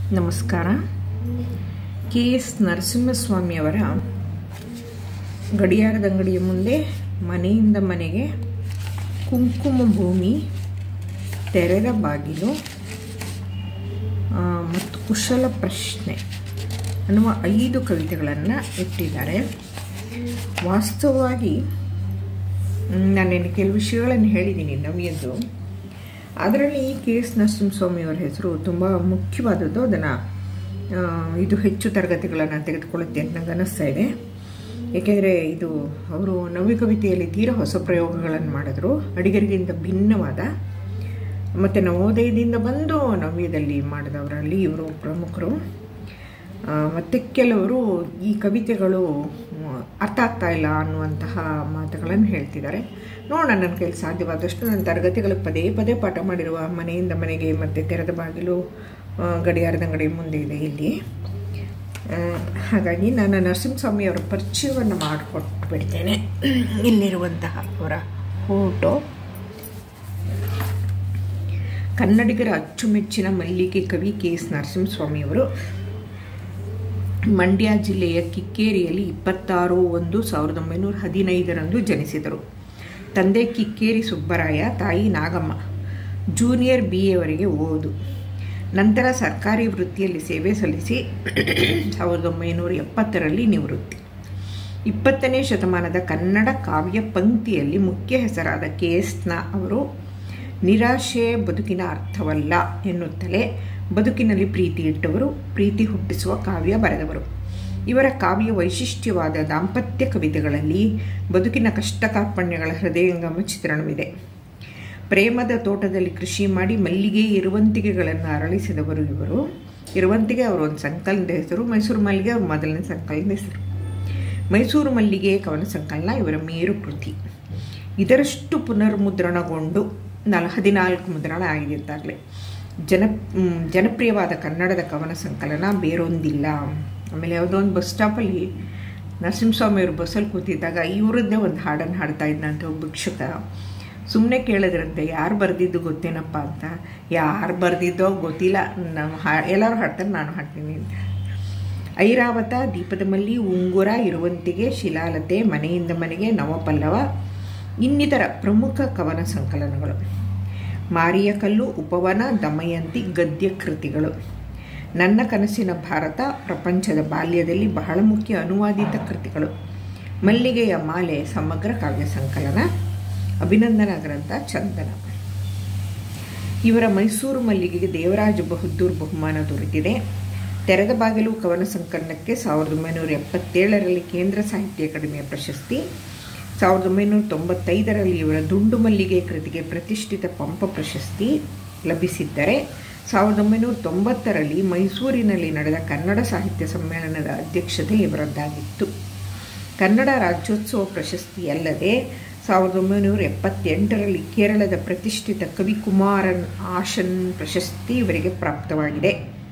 ನಮಸ್ಕಾರ K S ನರಸಿಂಹಸ್ವಾಮಿಯವರ ಗಡಿಯಾರದ ಅಂಗಡಿಯ ಮುಂದೆ ಮನೆಯಿಂದ ಮನೆಗೆ ಕುಂಕುಮ ಭೂಮಿ ತೆರೆದ ಬಾಗಿಲು ಆ, ಮತ್ತು ಕುಶಲ ಪ್ರಶ್ನೆ ಅನ್ನುವ ಐದು ಕವಿತೆಗಳನ್ನು ಇಟ್ಟಿದ್ದಾರೆ ವಾಸ್ತವವಾಗಿ ಮ್, ನಾನು ನಿನ್ನೆ ಕೆಲವು ವಿಷಯಗಳನ್ನು ಹೇಳಿದ್ದೀನಿ ನವಿಯದ್ದು ಅದರಲ್ಲಿ ಕೆ ಎಸ್ ನರಸಿಂಹಸ್ವಾಮಿಯವರ ಹೆಸರು ತುಂಬ ಮುಖ್ಯವಾದದ್ದು ಅದನ್ನು ಇದು ಹೆಚ್ಚು ತರಗತಿಗಳನ್ನು ತೆಗೆದುಕೊಳ್ಳುತ್ತೆ ಅಂತ ನನಗೆ ಅನ್ನಿಸ್ತಾ ಇದೆ ಏಕೆಂದರೆ ಇದು ಅವರು ನವ್ಯ ಕವಿತೆಯಲ್ಲಿ ತೀರಾ ಹೊಸ ಪ್ರಯೋಗಗಳನ್ನು ಮಾಡಿದ್ರು ಅಡಿಗರಿಗಿಂತ ಭಿನ್ನವಾದ ಮತ್ತು ನವೋದಯದಿಂದ ಬಂದು ನವ್ಯದಲ್ಲಿ ಮಾಡಿದವರಲ್ಲಿ ಇವರು ಪ್ರಮುಖರು ಆ, ಮತ್ತು ಕೆಲವರು ಈ ಕವಿತೆಗಳು ಮ್, ಅರ್ಥ ಆಗ್ತಾ ಇಲ್ಲ ಅನ್ನುವಂತಹ ಮಾತುಗಳನ್ನು ಹೇಳ್ತಿದ್ದಾರೆ ನೋಡೋಣ ನನ್ನ ಕೈಲಿ ಸಾಧ್ಯವಾದಷ್ಟು ನನ್ನ ತರಗತಿಗಳಿಗೆ ಪದೇ ಪದೇ ಪಾಠ ಮಾಡಿರುವ ಮನೆಯಿಂದ ಮನೆಗೆ ಮತ್ತು ತೆರೆದ ಬಾಗಿಲು ಆ, ಗಡಿಯಾರದ ಅಂಗಡಿ ಮುಂದೆ ಇದೆ ಇಲ್ಲಿ ಆ, ಹಾಗಾಗಿ ನಾನು ನರಸಿಂಹಸ್ವಾಮಿ ಅವರ ಪರಿಚಯವನ್ನು ಮಾಡಿಕೊಟ್ಟು ಬಿಡ್ತೇನೆ ಇಲ್ಲಿರುವಂತಹ ಅವರ ಫೋಟೋ ಕನ್ನಡಿಗರ ಅಚ್ಚುಮೆಚ್ಚಿನ ಮಲ್ಲಿಗೆ ಕವಿ ಕೆ ಎಸ್ ನರಸಿಂಹಸ್ವಾಮಿಯವರು ಮಂಡ್ಯ ಜಿಲ್ಲೆಯ ಕಿಕ್ಕೇರಿಯಲ್ಲಿ ಇಪ್ಪತ್ತಾರು ಒಂದು ಸಾವಿರದ ಒಂಬೈನೂರ ಹದಿನೈದರಂದು ಜನಿಸಿದರು ತಂದೆ ಕಿಕ್ಕೇರಿ ಸುಬ್ಬರಾಯ ತಾಯಿ ನಾಗಮ್ಮ ಜೂನಿಯರ್ ಬಿ ಎವರೆಗೆ ಓದು ನಂತರ ಸರ್ಕಾರಿ ವೃತ್ತಿಯಲ್ಲಿ ಸೇವೆ ಸಲ್ಲಿಸಿ ಸಾವಿರದ ಒಂಬೈನೂರ ಎಪ್ಪತ್ತರಲ್ಲಿ ನಿವೃತ್ತಿ ಇಪ್ಪತ್ತನೇ ಶತಮಾನದ ಕನ್ನಡ ಕಾವ್ಯ ಪಂಕ್ತಿಯಲ್ಲಿ ಮುಖ್ಯ ಹೆಸರಾದ ಕೆ ಎಸ್ನ ಅವರು ನಿರಾಶೆ ಬದುಕಿನ ಅರ್ಥವಲ್ಲ ಎನ್ನುತ್ತಲೇ ಬದುಕಿನಲ್ಲಿ ಪ್ರೀತಿ ಇಟ್ಟವರು ಪ್ರೀತಿ ಹುಟ್ಟಿಸುವ ಕಾವ್ಯ ಬರೆದವರು ಇವರ ಕಾವ್ಯ ವೈಶಿಷ್ಟ್ಯವಾದ ದಾಂಪತ್ಯ ಕವಿತೆಗಳಲ್ಲಿ ಬದುಕಿನ ಕಷ್ಟ ಕಾರ್ಪಣ್ಯಗಳ ಹೃದಯಂಗಮ ಚಿತ್ರಣವಿದೆ ಪ್ರೇಮದ ತೋಟದಲ್ಲಿ ಕೃಷಿ ಮಾಡಿ ಮಲ್ಲಿಗೆ ಇರುವಂತಿಗೆಗಳನ್ನು ಅರಳಿಸಿದವರು ಇವರು ಇರುವಂತಿಗೆ ಅವರ ಒಂದು ಸಂಕಲನದ ಹೆಸರು ಮೈಸೂರು ಮಲ್ಲಿಗೆ ಅವ್ರ ಮೊದಲನೇ ಸಂಕಲನದ ಹೆಸರು ಮೈಸೂರು ಮಲ್ಲಿಗೆ ಕವನ ಸಂಕಲನ ಇವರ ಮೇರು ಕೃತಿ ಇದರಷ್ಟು ಪುನರ್ಮುದ್ರಣಗೊಂಡು ನಲ ಹದಿನಾಲ್ಕು ಮುದ್ರಣ ಆಗಿದೆ ಅಂತಾಗಲೇ ಜನ ಮ್, ಜನಪ್ರಿಯವಾದ ಕನ್ನಡದ ಕವನ ಸಂಕಲನ ಬೇರೊಂದಿಲ್ಲ ಆಮೇಲೆ ಯಾವುದೋ ಒಂದು ಬಸ್ ಸ್ಟಾಪಲ್ಲಿ ನರಸಿಂಹಸ್ವಾಮಿ ಅವರು ಬಸ್ಸಲ್ಲಿ ಕೂತಿದ್ದಾಗ ಇವರದ್ದೇ ಒಂದು ಹಾಡನ್ನು ಹಾಡ್ತಾ ಇದ್ದಂತೆ ಒಬ್ಬ ಭಿಕ್ಷುಕ ಸುಮ್ಮನೆ ಕೇಳಿದ್ರಂತೆ ಯಾರು ಬರೆದಿದ್ದು ಗೊತ್ತೇನಪ್ಪ ಅಂತ ಯಾರು ಬರೆದಿದ್ದೋ ಗೊತ್ತಿಲ್ಲ ನಮ್ಮ ಹಾ ಎಲ್ಲರೂ ಹಾಡ್ತಾರೆ ನಾನು ಹಾಡ್ತೀನಿ ಅಂತ ಐರಾವತ ದೀಪದ ಮಲ್ಲಿ ಉಂಗುರ ಇರುವಂತಿಗೆ ಶಿಲಾಲತೆ ಮನೆಯಿಂದ ಮನೆಗೆ ನವಪಲ್ಲವ ಇನ್ನಿತರ ಪ್ರಮುಖ ಕವನ ಸಂಕಲನಗಳು ಮಾರಿಯ ಕಲ್ಲು ಉಪವನ ದಮಯಂತಿ ಗದ್ಯ ಕೃತಿಗಳು ನನ್ನ ಕನಸಿನ ಭಾರತ ಪ್ರಪಂಚದ ಬಾಲ್ಯದಲ್ಲಿ ಬಹಳ ಮುಖ್ಯ ಅನುವಾದಿತ ಕೃತಿಗಳು ಮಲ್ಲಿಗೆಯ ಮಾಲೆ ಸಮಗ್ರ ಕಾವ್ಯ ಸಂಕಲನ ಅಭಿನಂದನಾ ಗ್ರಂಥ ಚಂದನ ಇವರ ಮೈಸೂರು ಮಲ್ಲಿಗೆಗೆ ದೇವರಾಜ ಬಹದ್ದೂರ್ ಬಹುಮಾನ ದೊರೆತಿದೆ ತೆರೆದ ಬಾಗಿಲು ಕವನ ಸಂಕಲನಕ್ಕೆ ಸಾವಿರದ ಒಂಬೈನೂರ ಎಪ್ಪತ್ತೇಳರಲ್ಲಿ ಕೇಂದ್ರ ಸಾಹಿತ್ಯ ಅಕಾಡೆಮಿಯ ಪ್ರಶಸ್ತಿ ಸಾವಿರದ ಒಂಬೈನೂರ ತೊಂಬತ್ತೈದರಲ್ಲಿ ಇವರ ದುಂಡು ಮಲ್ಲಿಗೆ ಕೃತಿಗೆ ಪ್ರತಿಷ್ಠಿತ ಪಂಪ ಪ್ರಶಸ್ತಿ ಲಭಿಸಿದ್ದರೆ ಸಾವಿರದ ಒಂಬೈನೂರ ತೊಂಬತ್ತರಲ್ಲಿ ಮೈಸೂರಿನಲ್ಲಿ ನಡೆದ ಕನ್ನಡ ಸಾಹಿತ್ಯ ಸಮ್ಮೇಳನದ ಅಧ್ಯಕ್ಷತೆ ಇವರದ್ದಾಗಿತ್ತು ಕನ್ನಡ ರಾಜ್ಯೋತ್ಸವ ಪ್ರಶಸ್ತಿ ಅಲ್ಲದೆ ಸಾವಿರದ ಒಂಬೈನೂರ ಎಪ್ಪತ್ತೆಂಟರಲ್ಲಿ ಕೇರಳದ ಪ್ರತಿಷ್ಠಿತ ಕವಿಕುಮಾರನ್ ಆಶನ್ ಪ್ರಶಸ್ತಿ ಇವರಿಗೆ ಪ್ರಾಪ್ತವಾಗಿದೆ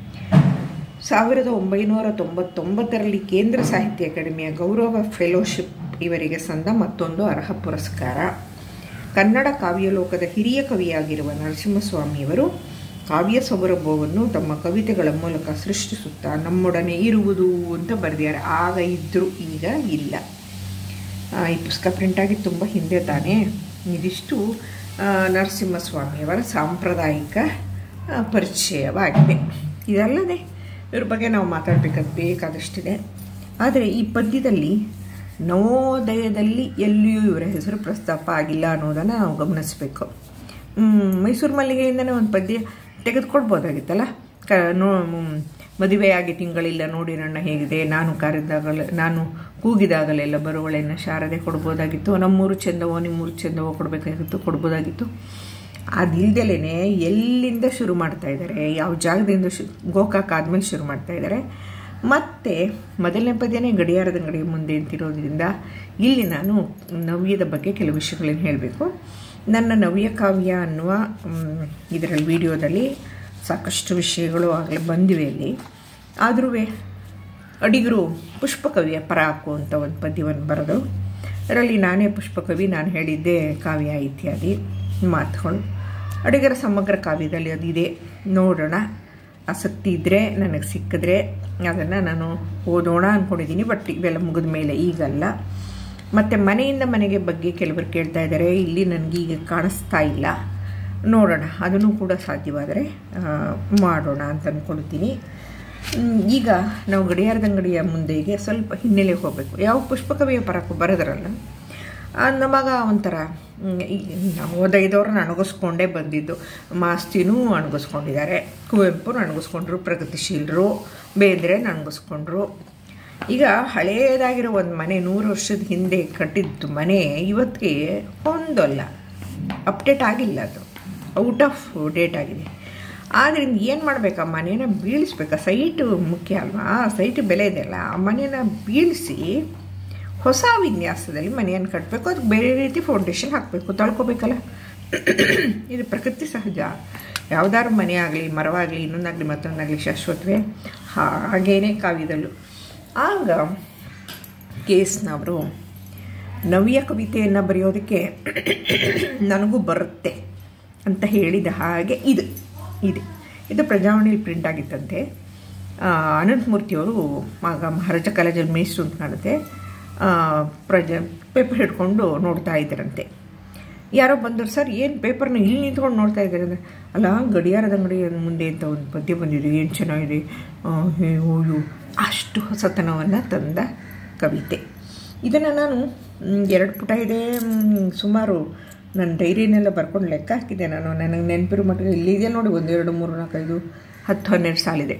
ಸಾವಿರದ ಒಂಬೈನೂರ ತೊಂಬತ್ತೊಂಬತ್ತರಲ್ಲಿ ಕೇಂದ್ರ ಸಾಹಿತ್ಯ ಅಕಾಡೆಮಿಯ ಗೌರವ ಫೆಲೋಶಿಪ್ ಇವರಿಗೆ ಸಂದ ಮತ್ತೊಂದು ಅರ್ಹ ಪುರಸ್ಕಾರ ಕನ್ನಡ ಕಾವ್ಯಲೋಕದ ಹಿರಿಯ ಕವಿಯಾಗಿರುವ ನರಸಿಂಹಸ್ವಾಮಿಯವರು ಕಾವ್ಯ ಸೌರಭವನ್ನು ತಮ್ಮ ಕವಿತೆಗಳ ಮೂಲಕ ಸೃಷ್ಟಿಸುತ್ತಾ ನಮ್ಮೊಡನೆ ಇರುವುದು ಅಂತ ಬರೆದಿದ್ದಾರೆ ಆಗ ಇದ್ದರು ಈಗ ಇಲ್ಲ ಆ, ಈ ಪುಸ್ತಕ ಪ್ರಿಂಟ್ ಆಗಿ ತುಂಬ ಹಿಂದೆ ತಾನೇ ಇದಿಷ್ಟು ಆ, ನರಸಿಂಹಸ್ವಾಮಿಯವರ ಸಾಂಪ್ರದಾಯಿಕ ಆ, ಪರಿಚಯವಾಗಿದೆ ಇದಲ್ಲದೆ ಇವ್ರ ಬಗ್ಗೆ ನಾವು ಮಾತಾಡಬೇಕಾದ ಬೇಕಾದಷ್ಟಿದೆ ಆದರೆ ಈ ಪದ್ಯದಲ್ಲಿ ನವೋದಯದಲ್ಲಿ ಎಲ್ಲಿಯೂ ಇವರ ಹೆಸರು ಪ್ರಸ್ತಾಪ ಆಗಿಲ್ಲ ಅನ್ನೋದನ್ನು ನಾವು ಗಮನಿಸಬೇಕು ಮೈಸೂರು ಮಲ್ಲಿಗೆಯಿಂದನೇ ಒಂದು ಪದ್ಯ ತೆಗೆದುಕೊಳ್ಬೋದಾಗಿತ್ತಲ್ಲ ಕ ನೋ ಮ್, ಮದುವೆಯಾಗಿ ತಿಂಗಳಿಲ್ಲ ನೋಡಿ ನನ್ನ ಹೇಗಿದೆ ನಾನು ಕರೆದಾಗಲ ನಾನು ಕೂಗಿದಾಗಲೆಲ್ಲ ಬರುವಳೆನ್ನ ಶಾರದೆ ಕೊಡ್ಬೋದಾಗಿತ್ತು ನಮ್ಮೂರು ಚೆಂದವೋ ನಿಮ್ಮೂರು ಚೆಂದವೋ ಕೊಡಬೇಕಾಗಿತ್ತು ಕೊಡ್ಬೋದಾಗಿತ್ತು ಅದಿಲ್ದಲೇ ಎಲ್ಲಿಂದ ಶುರು ಮಾಡ್ತಾ ಇದ್ದಾರೆ ಯಾವ ಜಾಗದಿಂದ ಶು ಗೋಕಾಕ್ ಆದಮೇಲೆ ಶುರು ಮಾಡ್ತಾ ಇದ್ದಾರೆ ಮತ್ತು ಮೊದಲನೇ ಪದ್ಯನೇ ಗಡಿಯಾರದ ಅಂಗಡಿ ಮುಂದೆ ಅಂತಿರೋದ್ರಿಂದ ಇಲ್ಲಿ ನಾನು ನವ್ಯದ ಬಗ್ಗೆ ಕೆಲವು ವಿಷಯಗಳನ್ನು ಹೇಳಬೇಕು ನನ್ನ ನವ್ಯ ಕಾವ್ಯ ಅನ್ನುವ ಇದರಲ್ಲಿ ವಿಡಿಯೋದಲ್ಲಿ ಸಾಕಷ್ಟು ವಿಷಯಗಳು ಆಗಲೇ ಬಂದಿವೆ ಇಲ್ಲಿ ಆದರೂ ಅಡಿಗರು ಪುಷ್ಪಕವಿಯ ಪರಾಕು ಅಂತ ಒಂದು ಪದ್ಯವನ್ನು ಬರೆದು ಅದರಲ್ಲಿ ನಾನೇ ಪುಷ್ಪಕವಿ ನಾನು ಹೇಳಿದ್ದೆ ಕಾವ್ಯ ಇತ್ಯಾದಿ ಮಾತುಗಳು ಅಡಿಗರ ಸಮಗ್ರ ಕಾವ್ಯದಲ್ಲಿ ಅದಿದೆ ನೋಡೋಣ ಆಸಕ್ತಿ ಇದ್ದರೆ ನನಗೆ ಸಿಕ್ಕಿದ್ರೆ ಅದನ್ನು ನಾನು ಓದೋಣ ಅಂದ್ಕೊಂಡಿದ್ದೀನಿ ಬಟ್ ಇವೆಲ್ಲ ಮುಗಿದ ಮೇಲೆ ಈಗಲ್ಲ ಮತ್ತು ಮನೆಯಿಂದ ಮನೆಗೆ ಬಗ್ಗೆ ಕೆಲವರು ಕೇಳ್ತಾ ಇದ್ದಾರೆ ಇಲ್ಲಿ ನನಗೆ ಈಗ ಕಾಣಿಸ್ತಾ ಇಲ್ಲ ನೋಡೋಣ ಅದನ್ನು ಕೂಡ ಸಾಧ್ಯವಾದರೆ ಮಾಡೋಣ ಅಂತ ಅಂದ್ಕೊಳ್ತೀನಿ ಈಗ ನಾವು ಗಡಿಯಾರದ ಅಂಗಡಿಯ ಮುಂದೆಗೆ ಸ್ವಲ್ಪ ಹಿನ್ನೆಲೆ ಹೋಗಬೇಕು ಯಾವ ಪುಷ್ಪಕವಿಯ ಪರಕ್ಕೂ ಬರೆದ್ರಲ್ಲ ನಮಗ ಒಂಥರ ಓದೈದವ್ರನ್ನ ಅಣಗಿಸ್ಕೊಂಡೇ ಬಂದಿದ್ದು ಮಾಸ್ತಿನೂ ಅಣಗಿಸ್ಕೊಂಡಿದ್ದಾರೆ ಕುವೆಂಪು ಅಣಗಿಸ್ಕೊಂಡ್ರು ಪ್ರಗತಿಶೀಲರು ಬೇಂದ್ರೆ ಅಣಗಿಸ್ಕೊಂಡ್ರು ಈಗ ಹಳೆಯದಾಗಿರೋ ಒಂದು ಮನೆ ನೂರು ವರ್ಷದ ಹಿಂದೆ ಕಟ್ಟಿದ್ದು ಮನೆ ಇವತ್ತಿಗೆ ಹೊಂದಲ್ಲ ಅಪ್ಡೇಟ್ ಆಗಿಲ್ಲ ಅದು ಔಟ್ ಆಫ್ ಡೇಟ್ ಆಗಿದೆ ಆದ್ದರಿಂದ ಏನು ಮಾಡಬೇಕು ಆ ಮನೇನ ಬೀಳಿಸ್ಬೇಕಾ ಸೈಟು ಮುಖ್ಯ ಅಲ್ವಾ ಸೈಟ್ ಬೆಲೆ ಇದೆಯಲ್ಲ ಆ ಮನೇನ ಬೀಳಿಸಿ ಹೊಸ ವಿನ್ಯಾಸದಲ್ಲಿ ಮನೆಯನ್ನು ಕಟ್ಟಬೇಕು ಅದಕ್ಕೆ ಬೇರೆ ರೀತಿ ಫೌಂಡೇಶನ್ ಹಾಕಬೇಕು ತಳ್ಕೊಬೇಕಲ್ಲ ಇದು ಪ್ರಕೃತಿ ಸಹಜ ಯಾವುದಾದ್ರು ಮನೆ ಆಗಲಿ ಮರವಾಗಲಿ ಇನ್ನೊಂದಾಗಲಿ ಮತ್ತೊಂದಾಗಲಿ ಶಾಶ್ವತವೇ ಹಾಗೇನೇ ಕಾವ್ಯದಲ್ಲೂ ಆಗ ಕೆ ಎಸ್ನವರು ನವ್ಯ ಕವಿತೆಯನ್ನು ಬರೆಯೋದಕ್ಕೆ ನನಗೂ ಬರುತ್ತೆ ಅಂತ ಹೇಳಿದ ಹಾಗೆ ಇದು ಇದೆ ಇದು ಪ್ರಜಾವಾಣಿಲಿ ಪ್ರಿಂಟ್ ಆಗಿತ್ತಂತೆ ಅನಂತಮೂರ್ತಿಯವರು ಆಗ ಮಹಾರಾಜ ಕಾಲೇಜಲ್ಲಿ ಮೇಸ್ಟ್ರು ಅಂತ ಕಾಣುತ್ತೆ ಪ್ರಜ ಪೇಪರ್ ಹಿಡ್ಕೊಂಡು ನೋಡ್ತಾ ಇದ್ದರಂತೆ ಯಾರೋ ಬಂದರು ಸರ್ ಏನು ಪೇಪರ್ನ ಇಲ್ಲಿ ನಿಂತ್ಕೊಂಡು ನೋಡ್ತಾ ಇದ್ದಾರೆ ಅಂದರೆ ಅಲ್ಲ ಗಡಿಯಾರದ ಅಂಗಡಿ ಮುಂದೆ ಅಂತ ಒಂದು ಪದ್ಯ ಬಂದಿದೆ ಏನು ಚೆನ್ನಾಗಿದೆ ಓಯು ಅಷ್ಟು ಹೊಸತನವನ್ನು ತಂದ ಕವಿತೆ ಇದನ್ನು ನಾನು ಎರಡು ಪುಟ ಇದೆ ಸುಮಾರು ನನ್ನ ಡೈರಿನೆಲ್ಲ ಬರ್ಕೊಂಡು ಲೆಕ್ಕ ಹಾಕಿದ್ದೆ ನಾನು ನನಗೆ ನೆನಪಿರೋ ಮಟ್ಟಿಗೆ ಇಲ್ಲಿದೆ ನೋಡಿ ಒಂದು ಎರಡು ಮೂರು ನಾಲ್ಕೈದು ಹತ್ತು ಹನ್ನೆರಡು ಸಾಲಿದೆ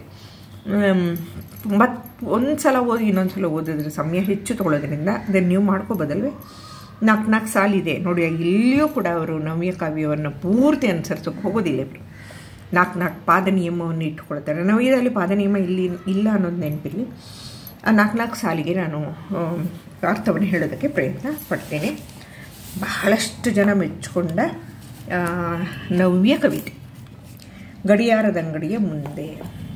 ಮತ್ತು ಒಂದು ಸಲ ಓದಿ ಇನ್ನೊಂದು ಸಲ ಓದಿದ್ರೆ ಸಮಯ ಹೆಚ್ಚು ತೊಗೊಳೋದ್ರಿಂದ ಅದನ್ನು ನೀವು ಮಾಡ್ಕೋಬೋದಲ್ವೇ ನಾಲ್ಕು ನಾಲ್ಕು ಸಾಲಿದೆ ನೋಡಿ ಇಲ್ಲಿಯೂ ಕೂಡ ಅವರು ನವ್ಯ ಕಾವ್ಯವನ್ನು ಪೂರ್ತಿ ಅನುಸರಿಸೋಕೆ ಹೋಗೋದಿಲ್ಲ ಇವರು ನಾಲ್ಕು ನಾಲ್ಕು ಪಾದ ನಿಯಮವನ್ನು ಇಟ್ಕೊಳ್ತಾರೆ ನವ್ಯದಲ್ಲಿ ಪಾದ ನಿಯಮ ಇಲ್ಲಿ ಇಲ್ಲ ಅನ್ನೋದು ನೆನಪಿರಲಿ ಆ ನಾಲ್ಕು ನಾಲ್ಕು ಸಾಲಿಗೆ ನಾನು ಅರ್ಥವನ್ನು ಹೇಳೋದಕ್ಕೆ ಪ್ರಯತ್ನ ಪಡ್ತೇನೆ ಬಹಳಷ್ಟು ಜನ ಮೆಚ್ಚಿಕೊಂಡ ನವ್ಯ ಕವಿತೆ ಗಡಿಯಾರದ ಅಂಗಡಿಯ ಮುಂದೆ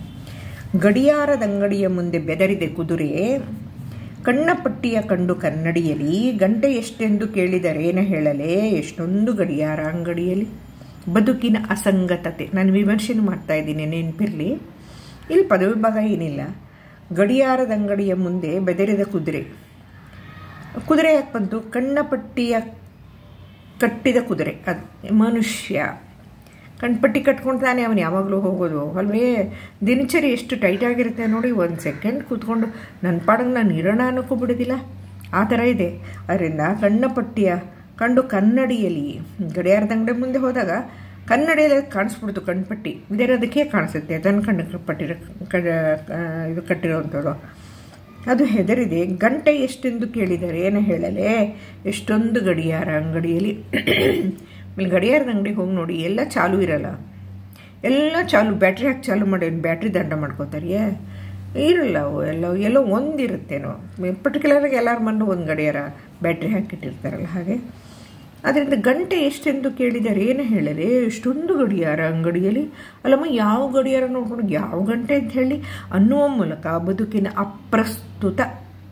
ಗಡಿಯಾರದ ಅಂಗಡಿಯ ಮುಂದೆ ಬೆದರಿದೆ ಕುದುರೆ ಕಣ್ಣಪಟ್ಟಿಯ ಕಂಡು ಕನ್ನಡಿಯಲಿ ಗಂಟೆ ಎಷ್ಟೆಂದು ಕೇಳಿದರೇನ ಹೇಳಲೇ ಎಷ್ಟೊಂದು ಗಡಿಯಾರ ಅಂಗಡಿಯಲ್ಲಿ ಬದುಕಿನ ಅಸಂಗತತೆ ನಾನು ವಿಮರ್ಶೆನೂ ಮಾಡ್ತಾ ಇದ್ದೀನಿ ನೆನಪಿರಲಿ ಇಲ್ಲಿ ಪದವಿ ಭಾಗ ಏನಿಲ್ಲ ಗಡಿಯಾರದ ಅಂಗಡಿಯ ಮುಂದೆ ಬೆದರಿದ ಕುದುರೆ ಕುದುರೆ ಯಾಕೆ ಬಂತು ಕಣ್ಣಪಟ್ಟಿಯ ಕಟ್ಟಿದ ಕುದುರೆ ಅದು ಮನುಷ್ಯ ಕಣ್ಪಟ್ಟಿ ಕಟ್ಕೊಂಡು ತಾನೇ ಅವನು ಯಾವಾಗಲೂ ಹೋಗೋದು ಅಲ್ವೇ ದಿನಚರಿ ಎಷ್ಟು ಟೈಟ್ ಆಗಿರುತ್ತೆ ನೋಡಿ ಒಂದು ಸೆಕೆಂಡ್ ಕೂತ್ಕೊಂಡು ನನ್ನ ಪಾಡಂಗೆ ನಾನು ಇರೋಣ ಅನ್ನೋಕ್ಕೂ ಬಿಡೋದಿಲ್ಲ ಆ ಥರ ಇದೆ ಅದರಿಂದ ಕಣ್ಣಪಟ್ಟಿಯ ಕಂಡು ಕನ್ನಡಿಯಲ್ಲಿ ಗಡಿಯಾರದ ಅಂಗಡಿ ಮುಂದೆ ಹೋದಾಗ ಕನ್ನಡಿಯಲ್ಲಿ ಕಾಣಿಸ್ಬಿಡ್ತು ಕಣ್ಪಟ್ಟಿ ಬೇರೆದಕ್ಕೆ ಕಾಣಿಸುತ್ತೆ ಅದನ್ನು ಕಣ್ಣು ಪಟ್ಟಿರೋ ಇದು ಕಟ್ಟಿರೋವಂಥದ್ದು ಅದು ಹೆದರಿದೆ ಗಂಟೆ ಎಷ್ಟೆಂದು ಕೇಳಿದರೆ ಏನು ಹೇಳಲೇ ಎಷ್ಟೊಂದು ಗಡಿಯಾರ ಅಂಗಡಿಯಲ್ಲಿ ಆಮೇಲೆ ಗಡಿಯಾರದ ಅಂಗಡಿಗೆ ಹೋಗಿ ನೋಡಿ ಎಲ್ಲ ಚಾಲು ಇರಲ್ಲ ಎಲ್ಲ ಚಾಲು ಬ್ಯಾಟ್ರಿ ಹಾಕಿ ಚಾಲು ಮಾಡಿ ಬ್ಯಾಟ್ರಿ ದಂಡ ಮಾಡ್ಕೋತಾರಿಯೇ ಇರಲ್ಲ ಅವು ಎಲ್ಲ ಎಲ್ಲೋ ಒಂದಿರುತ್ತೇನೋ ಪರ್ಟಿಕ್ಯುಲರಾಗಿ ಎಲ್ಲರ ಮಣ್ಣು ಒಂದು ಗಡಿಯಾರ ಬ್ಯಾಟ್ರಿ ಹಾಕಿಟ್ಟಿರ್ತಾರಲ್ಲ ಹಾಗೆ ಅದರಿಂದ ಗಂಟೆ ಎಷ್ಟೆಂದು ಕೇಳಿದರೆ ಏನು ಹೇಳಲಿ ಎಷ್ಟೊಂದು ಗಡಿಯಾರ ಅಂಗಡಿಯಲ್ಲಿ ಅಲ್ಲಮ್ಮ ಯಾವ ಗಡಿಯಾರ ನೋಡ್ಕೊಂಡು ಯಾವ ಗಂಟೆ ಅಂತ ಹೇಳಿ ಅನ್ನುವ ಮೂಲಕ ಬದುಕಿನ ಅಪ್ರಸ್ತುತ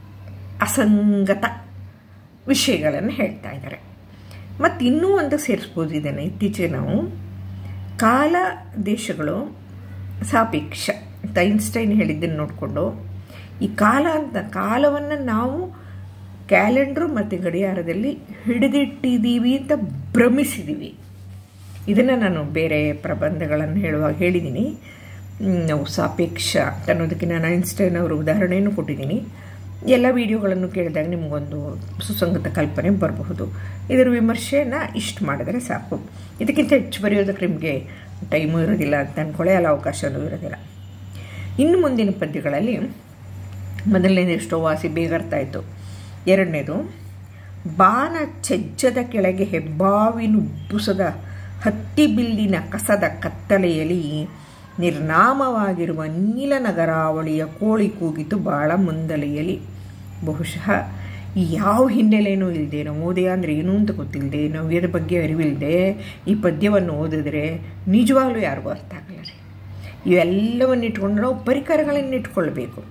ಅಸಂಗತ ವಿಷಯಗಳನ್ನು ಹೇಳ್ತಾ ಇದ್ದಾರೆ ಮತ್ತು ಇನ್ನೂ ಒಂದು ಸೇರಿಸ್ಬೋದು ಇದನ್ನು ಇತ್ತೀಚೆಗೆ ನಾವು ಕಾಲ ದೇಶಗಳು ಸಾಪೇಕ್ಷ ಅಂತ ಐನ್ಸ್ಟೈನ್ ಹೇಳಿದ್ದನ್ನು ನೋಡಿಕೊಂಡು ಈ ಕಾಲ ಅಂತ ಕಾಲವನ್ನು ನಾವು ಕ್ಯಾಲೆಂಡ್ರು ಮತ್ತು ಗಡಿಯಾರದಲ್ಲಿ ಹಿಡಿದಿಟ್ಟಿದ್ದೀವಿ ಅಂತ ಭ್ರಮಿಸಿದ್ದೀವಿ ಇದನ್ನು ನಾನು ಬೇರೆ ಪ್ರಬಂಧಗಳನ್ನು ಹೇಳುವಾಗ ಹೇಳಿದ್ದೀನಿ ನಾವು ಸಾಪೇಕ್ಷ ಅನ್ನೋದಕ್ಕೆ ನಾನು ಐನ್ಸ್ಟೈನ್ ಅವರ ಉದಾಹರಣೆಯನ್ನು ಕೊಟ್ಟಿದ್ದೀನಿ ಎಲ್ಲ ವಿಡಿಯೋಗಳನ್ನು ಕೇಳಿದಾಗ ನಿಮಗೊಂದು ಸುಸಂಗತ ಕಲ್ಪನೆ ಬರಬಹುದು ಇದರ ವಿಮರ್ಶೆನ ಇಷ್ಟು ಮಾಡಿದರೆ ಸಾಕು ಇದಕ್ಕಿಂತ ಹೆಚ್ಚು ಬರೆಯೋದಕ್ಕೆ ನಿಮಗೆ ಟೈಮು ಇರೋದಿಲ್ಲ ಅಂತ ಅಂದ್ಕೊಳ್ಳೆ ಅಲ್ಲ ಅವಕಾಶವೂ ಇರೋದಿಲ್ಲ ಇನ್ನು ಮುಂದಿನ ಪದ್ಯಗಳಲ್ಲಿ ಮೊದಲನೇದು ಎಷ್ಟೋ ವಾಸಿ ಬೇಗರ್ತಾ ಇತ್ತು ಎರಡನೇದು ಬಾನ ಚೆಜ್ಜದ ಕೆಳಗೆ ಹೆಬ್ಬಾವಿನುಬ್ಬುಸದ ಹತ್ತಿ ಬಿಲ್ಲಿನ ಕಸದ ಕತ್ತಲೆಯಲ್ಲಿ ನಿರ್ನಾಮವಾಗಿರುವ ನೀಲನಗರಾವಳಿಯ ಕೋಳಿ ಕೂಗಿತು ಬಾಳ ಮುಂದಲೆಯಲಿ ಬಹುಶಃ ಯಾವ ಹಿನ್ನೆಲೆಯೂ ಇಲ್ಲದೆ ನವೋದಯ ಅಂದರೆ ಏನು ಅಂತ ಗೊತ್ತಿಲ್ಲದೆ ನವ್ಯದ ಬಗ್ಗೆ ಅರಿವಿಲ್ಲದೆ ಈ ಪದ್ಯವನ್ನು ಓದಿದ್ರೆ ನಿಜವಾಗ್ಲೂ ಯಾರಿಗೂ ಅರ್ಥ ಆಗಲ್ಲ ರೀ ಇವೆಲ್ಲವನ್ನು ಇಟ್ಕೊಂಡು ನಾವು ಪರಿಕರಗಳನ್ನು ಇಟ್ಕೊಳ್ಬೇಕು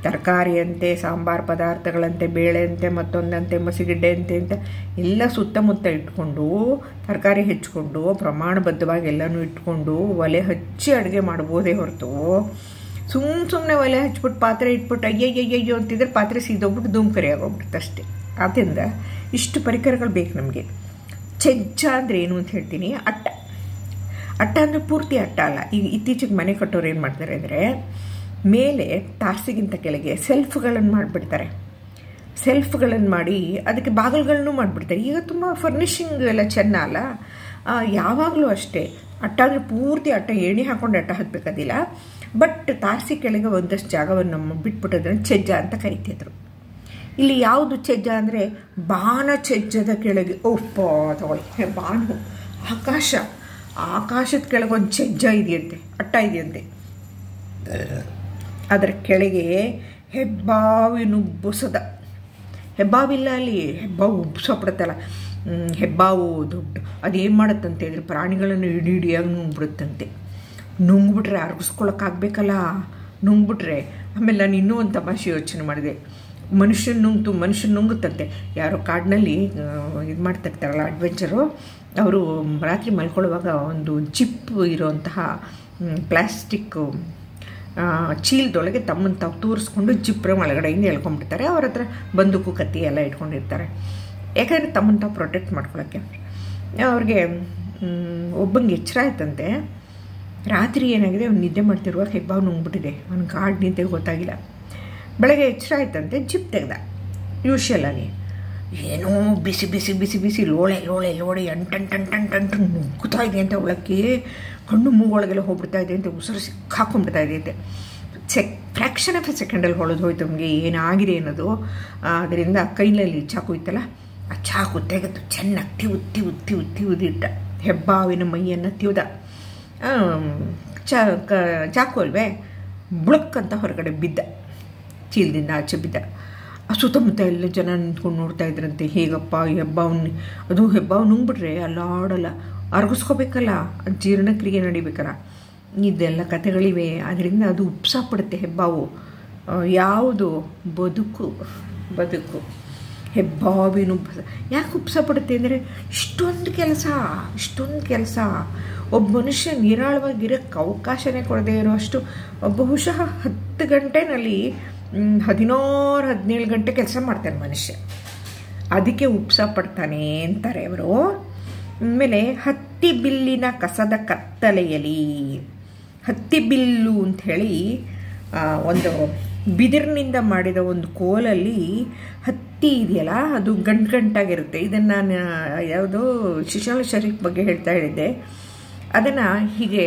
ತರಕಾರಿಯಂತೆ ಸಾಂಬಾರು ಪದಾರ್ಥಗಳಂತೆ ಬೇಳೆಂತೆ ಮತ್ತೊಂದಂತೆ ಮಸಿಗಿಡ್ಡೆ ಅಂತೆ ಅಂತ ಎಲ್ಲ ಸುತ್ತಮುತ್ತ ಇಟ್ಕೊಂಡು ತರಕಾರಿ ಹೆಚ್ಕೊಂಡು ಪ್ರಮಾಣಬದ್ಧವಾಗಿ ಎಲ್ಲನೂ ಇಟ್ಕೊಂಡು ಒಲೆ ಹಚ್ಚಿ ಅಡುಗೆ ಮಾಡ್ಬೋದೇ ಹೊರತು ಸುಮ್ಮ ಸುಮ್ಮನೆ ಒಲೆ ಹಚ್ಬಿಟ್ಟು ಪಾತ್ರೆ ಇಟ್ಬಿಟ್ಟು ಅಯ್ಯಯ್ಯಯ್ಯೋ ಅಂತಿದ್ರೆ ಪಾತ್ರೆ ಸೀದೋಗ್ಬಿಟ್ಟು ಧೂಮ್ಕರಿ ಆಗೋಗ್ಬಿಡುತ್ತೆ ಅಷ್ಟೇ ಆದ್ದರಿಂದ ಇಷ್ಟು ಪರಿಕರಗಳು ಬೇಕು ನಮಗೆ ಚೆಜ್ಜ ಅಂದರೆ ಏನು ಅಂತ ಹೇಳ್ತೀನಿ ಅಟ್ಟ ಅಟ್ಟ ಅಂದರೆ ಪೂರ್ತಿ ಅಟ್ಟ ಅಲ್ಲ ಈಗ ಇತ್ತೀಚೆಗೆ ಮನೆ ಕಟ್ಟೋರು ಏನು ಮಾಡ್ತಾರೆ ಅಂದರೆ ಮೇಲೆ ತಾರ್ಸಿಗಿಂತ ಕೆಳಗೆ ಸೆಲ್ಫ್ಗಳನ್ನು ಮಾಡಿಬಿಡ್ತಾರೆ ಸೆಲ್ಫ್ಗಳನ್ನು ಮಾಡಿ ಅದಕ್ಕೆ ಬಾಗಿಲುಗಳನ್ನು ಮಾಡಿಬಿಡ್ತಾರೆ ಈಗ ತುಂಬ ಫರ್ನಿಷಿಂಗ್ ಎಲ್ಲ ಚೆನ್ನ ಅಲ್ಲ ಯಾವಾಗಲೂ ಅಷ್ಟೇ ಅಟ್ಟ ಅಂದರೆ ಪೂರ್ತಿ ಅಟ್ಟ ಏಣಿ ಹಾಕೊಂಡು ಅಟ್ಟ ಹತ್ಬೇಕಾದಿಲ್ಲ ಬಟ್ ತಾರಸಿ ಕೆಳಗೆ ಒಂದಷ್ಟು ಜಾಗವನ್ನು ನಮ್ಮ ಬಿಟ್ಬಿಟ್ಟೋದನ್ನು ಚೆಜ್ಜ ಅಂತ ಕರಿತಿದ್ರು ಇಲ್ಲಿ ಯಾವುದು ಚೆಜ್ಜ ಅಂದರೆ ಬಾಣ ಚೆಜ್ಜದ ಕೆಳಗೆ ಒಪ್ಪ ತಗೊಳ್ಳಿ ಬಾನು ಆಕಾಶ ಆಕಾಶದ ಕೆಳಗೆ ಒಂದು ಚೆಜ್ಜ ಇದೆಯಂತೆ ಅಟ್ಟ ಇದೆಯಂತೆ ಅದರ ಕೆಳಗೆ ಹೆಬ್ಬಾವಿನ ಉಬ್ಬಸದ ಹೆಬ್ಬಾವಿಲ್ಲ ಅಲ್ಲಿ ಹೆಬ್ಬಾವು ಉಬ್ಸೋಬಿಡುತ್ತಲ್ಲ ಹೆಬ್ಬಾವು ದೊಡ್ಡ ಅದೇನು ಮಾಡುತ್ತಂತೆ ಅಂದರೆ ಪ್ರಾಣಿಗಳನ್ನು ಇಡೀ ಇಡಿಯಾಗಿ ನುಂಗ್ಬಿಡುತ್ತಂತೆ ನುಂಗ್ಬಿಟ್ರೆ ಅರ್ಗಿಸ್ಕೊಳಕ್ಕಾಗಬೇಕಲ್ಲ ನುಂಗ್ಬಿಟ್ರೆ ಆಮೇಲೆ ನಾನು ಇನ್ನೂ ಒಂದು ತಮಾಷೆ ಯೋಚನೆ ಮಾಡಿದೆ ಮನುಷ್ಯನ ನುಂಗ್ತು ಮನುಷ್ಯನ ನುಂಗುತ್ತಂತೆ ಯಾರೋ ಕಾಡಿನಲ್ಲಿ ಇದು ಮಾಡ್ತಿರ್ತಾರಲ್ಲ ಅಡ್ವೆಂಚರು ಅವರು ರಾತ್ರಿ ಮಲ್ಕೊಳ್ಳುವಾಗ ಒಂದು ಜಿಪ್ ಇರೋಂತಹ ಪ್ಲಾಸ್ಟಿಕ್ ಚೀಲದೊಳಗೆ ತಮ್ಮನ್ನು ತಾವು ತೋರಿಸ್ಕೊಂಡು ಜಿಪ್ರ ಒಳಗಡೆಯಿಂದ ಎಳ್ಕೊಂಡ್ಬಿಡ್ತಾರೆ ಅವ್ರ ಹತ್ರ ಬಂದೂಕು ಕತ್ತಿ ಎಲ್ಲ ಇಟ್ಕೊಂಡಿರ್ತಾರೆ ಯಾಕಂದರೆ ತಮ್ಮನ್ನು ತಾವು ಪ್ರೊಟೆಕ್ಟ್ ಮಾಡ್ಕೊಳ್ಳೋಕ್ಕೆ ಅವ್ರಿಗೆ ಒಬ್ಬಂಗೆ ಎಚ್ಚರ ಆಯ್ತಂತೆ ರಾತ್ರಿ ಏನಾಗಿದೆ ಅವ್ನು ನಿದ್ದೆ ಮಾಡ್ತಿರುವಾಗ ಹೆಬ್ಬಾವು ನುಂಗ್ಬಿಟ್ಟಿದೆ ಅವ್ನು ಗಾಡ್ ನಿಂತೆ ಗೊತ್ತಾಗಿಲ್ಲ ಬೆಳಗ್ಗೆ ಎಚ್ಚರ ಆಯ್ತಂತೆ ಜಿಪ್ ತೆಗ್ದ ಯೂಶಲ್ ಆಗಿ ಏನೋ ಬಿಸಿ ಬಿಸಿ ಬಿಸಿ ಬಿಸಿ ಲೋಳೆ ಲೋಳೆ ಲೋಳೆ ಅಂಟಂಟಂಟಂಟಂಟು ನುಗ್ಗುತ್ತಾ ಇದೆ ಅಂತ ಒಳಕ್ಕೆ ಕಣ್ಣು ಮೂಗೊಳಗೆಲ್ಲ ಹೋಗ್ಬಿಡ್ತಾ ಇದೆ ಅಂತ ಉಸಿರು ಸಿಕ್ಕಾಕೊಂಡ್ಬಿಡ್ತಾ ಇದೆ ಅಂತೆ ಸೆಕ್ ಫ್ರ್ಯಾಕ್ಷನ್ ಆಫ್ ಎ ಸೆಕೆಂಡಲ್ಲಿ ಹೊಳೋದು ಹೋಯ್ತು ನಮಗೆ ಏನಾಗಿದೆ ಅನ್ನೋದು ಅದರಿಂದ ಕೈನಲ್ಲಿ ಚಾಕು ಇತ್ತಲ್ಲ ಆ ಚಾಕು ತೆಗೆದು ಚೆನ್ನಾಗಿ ತಿವು ತಿವು ತಿವು ತಿವುದಿಟ್ಟ ಹೆಬ್ಬಾವಿನ ಮೈಯನ್ನು ತಿವ್ದ ಚಾ ಚಾಕು ಅಲ್ವೇ ಬುಳಕ್ ಅಂತ ಹೊರಗಡೆ ಬಿದ್ದ ಚೀಲದಿಂದ ಆಚೆ ಬಿದ್ದ ಆ ಸುತ್ತಮುತ್ತ ಎಲ್ಲ ಜನ ನಿಂತ್ಕೊಂಡು ನೋಡ್ತಾ ಇದ್ರಂತೆ ಹೇಗಪ್ಪ ಹೆಬ್ಬಾವ್ನ ಅದು ಹೆಬ್ಬಾವು ನುಂಗ್ಬಿಟ್ರೆ ಅಲ್ಲಾಡಲ್ಲ ಅರ್ಗಿಸ್ಕೋಬೇಕಲ್ಲ ಜೀರ್ಣಕ್ರಿಯೆ ನಡಿಬೇಕಲ್ಲ ಇದೆಲ್ಲ ಕಥೆಗಳಿವೆ ಅದರಿಂದ ಅದು ಉಪ್ಸಾಪಡುತ್ತೆ ಹೆಬ್ಬಾವು ಯಾವುದು ಬದುಕು ಬದುಕು ಹೆಬ್ಬಾವಿನ ಉಪ್ಸ ಯಾಕೆ ಉಪ್ಸಪಡುತ್ತೆ ಅಂದರೆ ಇಷ್ಟೊಂದು ಕೆಲಸ ಇಷ್ಟೊಂದು ಕೆಲಸ ಒಬ್ಬ ಮನುಷ್ಯ ನಿರಾಳವಾಗಿರೋಕ್ಕೆ ಅವಕಾಶನೇ ಕೊಡದೇ ಇರೋಷ್ಟು ಬಹುಶಃ ಹತ್ತು ಗಂಟೆನಲ್ಲಿ ಹದಿನಾರು ಹದಿನೇಳು ಗಂಟೆ ಕೆಲಸ ಮಾಡ್ತಾನೆ ಮನುಷ್ಯ ಅದಕ್ಕೆ ಉಪ್ಸ ಪಡ್ತಾನೆ ಅಂತಾರೆ ಅವರು ಆಮೇಲೆ ಹತ್ತಿ ಬಿಲ್ಲಿನ ಕಸದ ಕತ್ತಲೆಯಲಿ ಹತ್ತಿ ಬಿಲ್ಲು ಅಂಥೇಳಿ ಒಂದು ಬಿದಿರಿನಿಂದ ಮಾಡಿದ ಒಂದು ಕೋಲಲ್ಲಿ ಹತ್ತಿ ಇದೆಯಲ್ಲ ಅದು ಗಂಟು ಗಂಟಾಗಿರುತ್ತೆ ಇದನ್ನು ನಾನು ಯಾವುದೋ ಶಿಶಾಲ ಶರೀಫ್ ಬಗ್ಗೆ ಹೇಳ್ತಾ ಹೇಳಿದ್ದೆ ಅದನ್ನು ಹೀಗೆ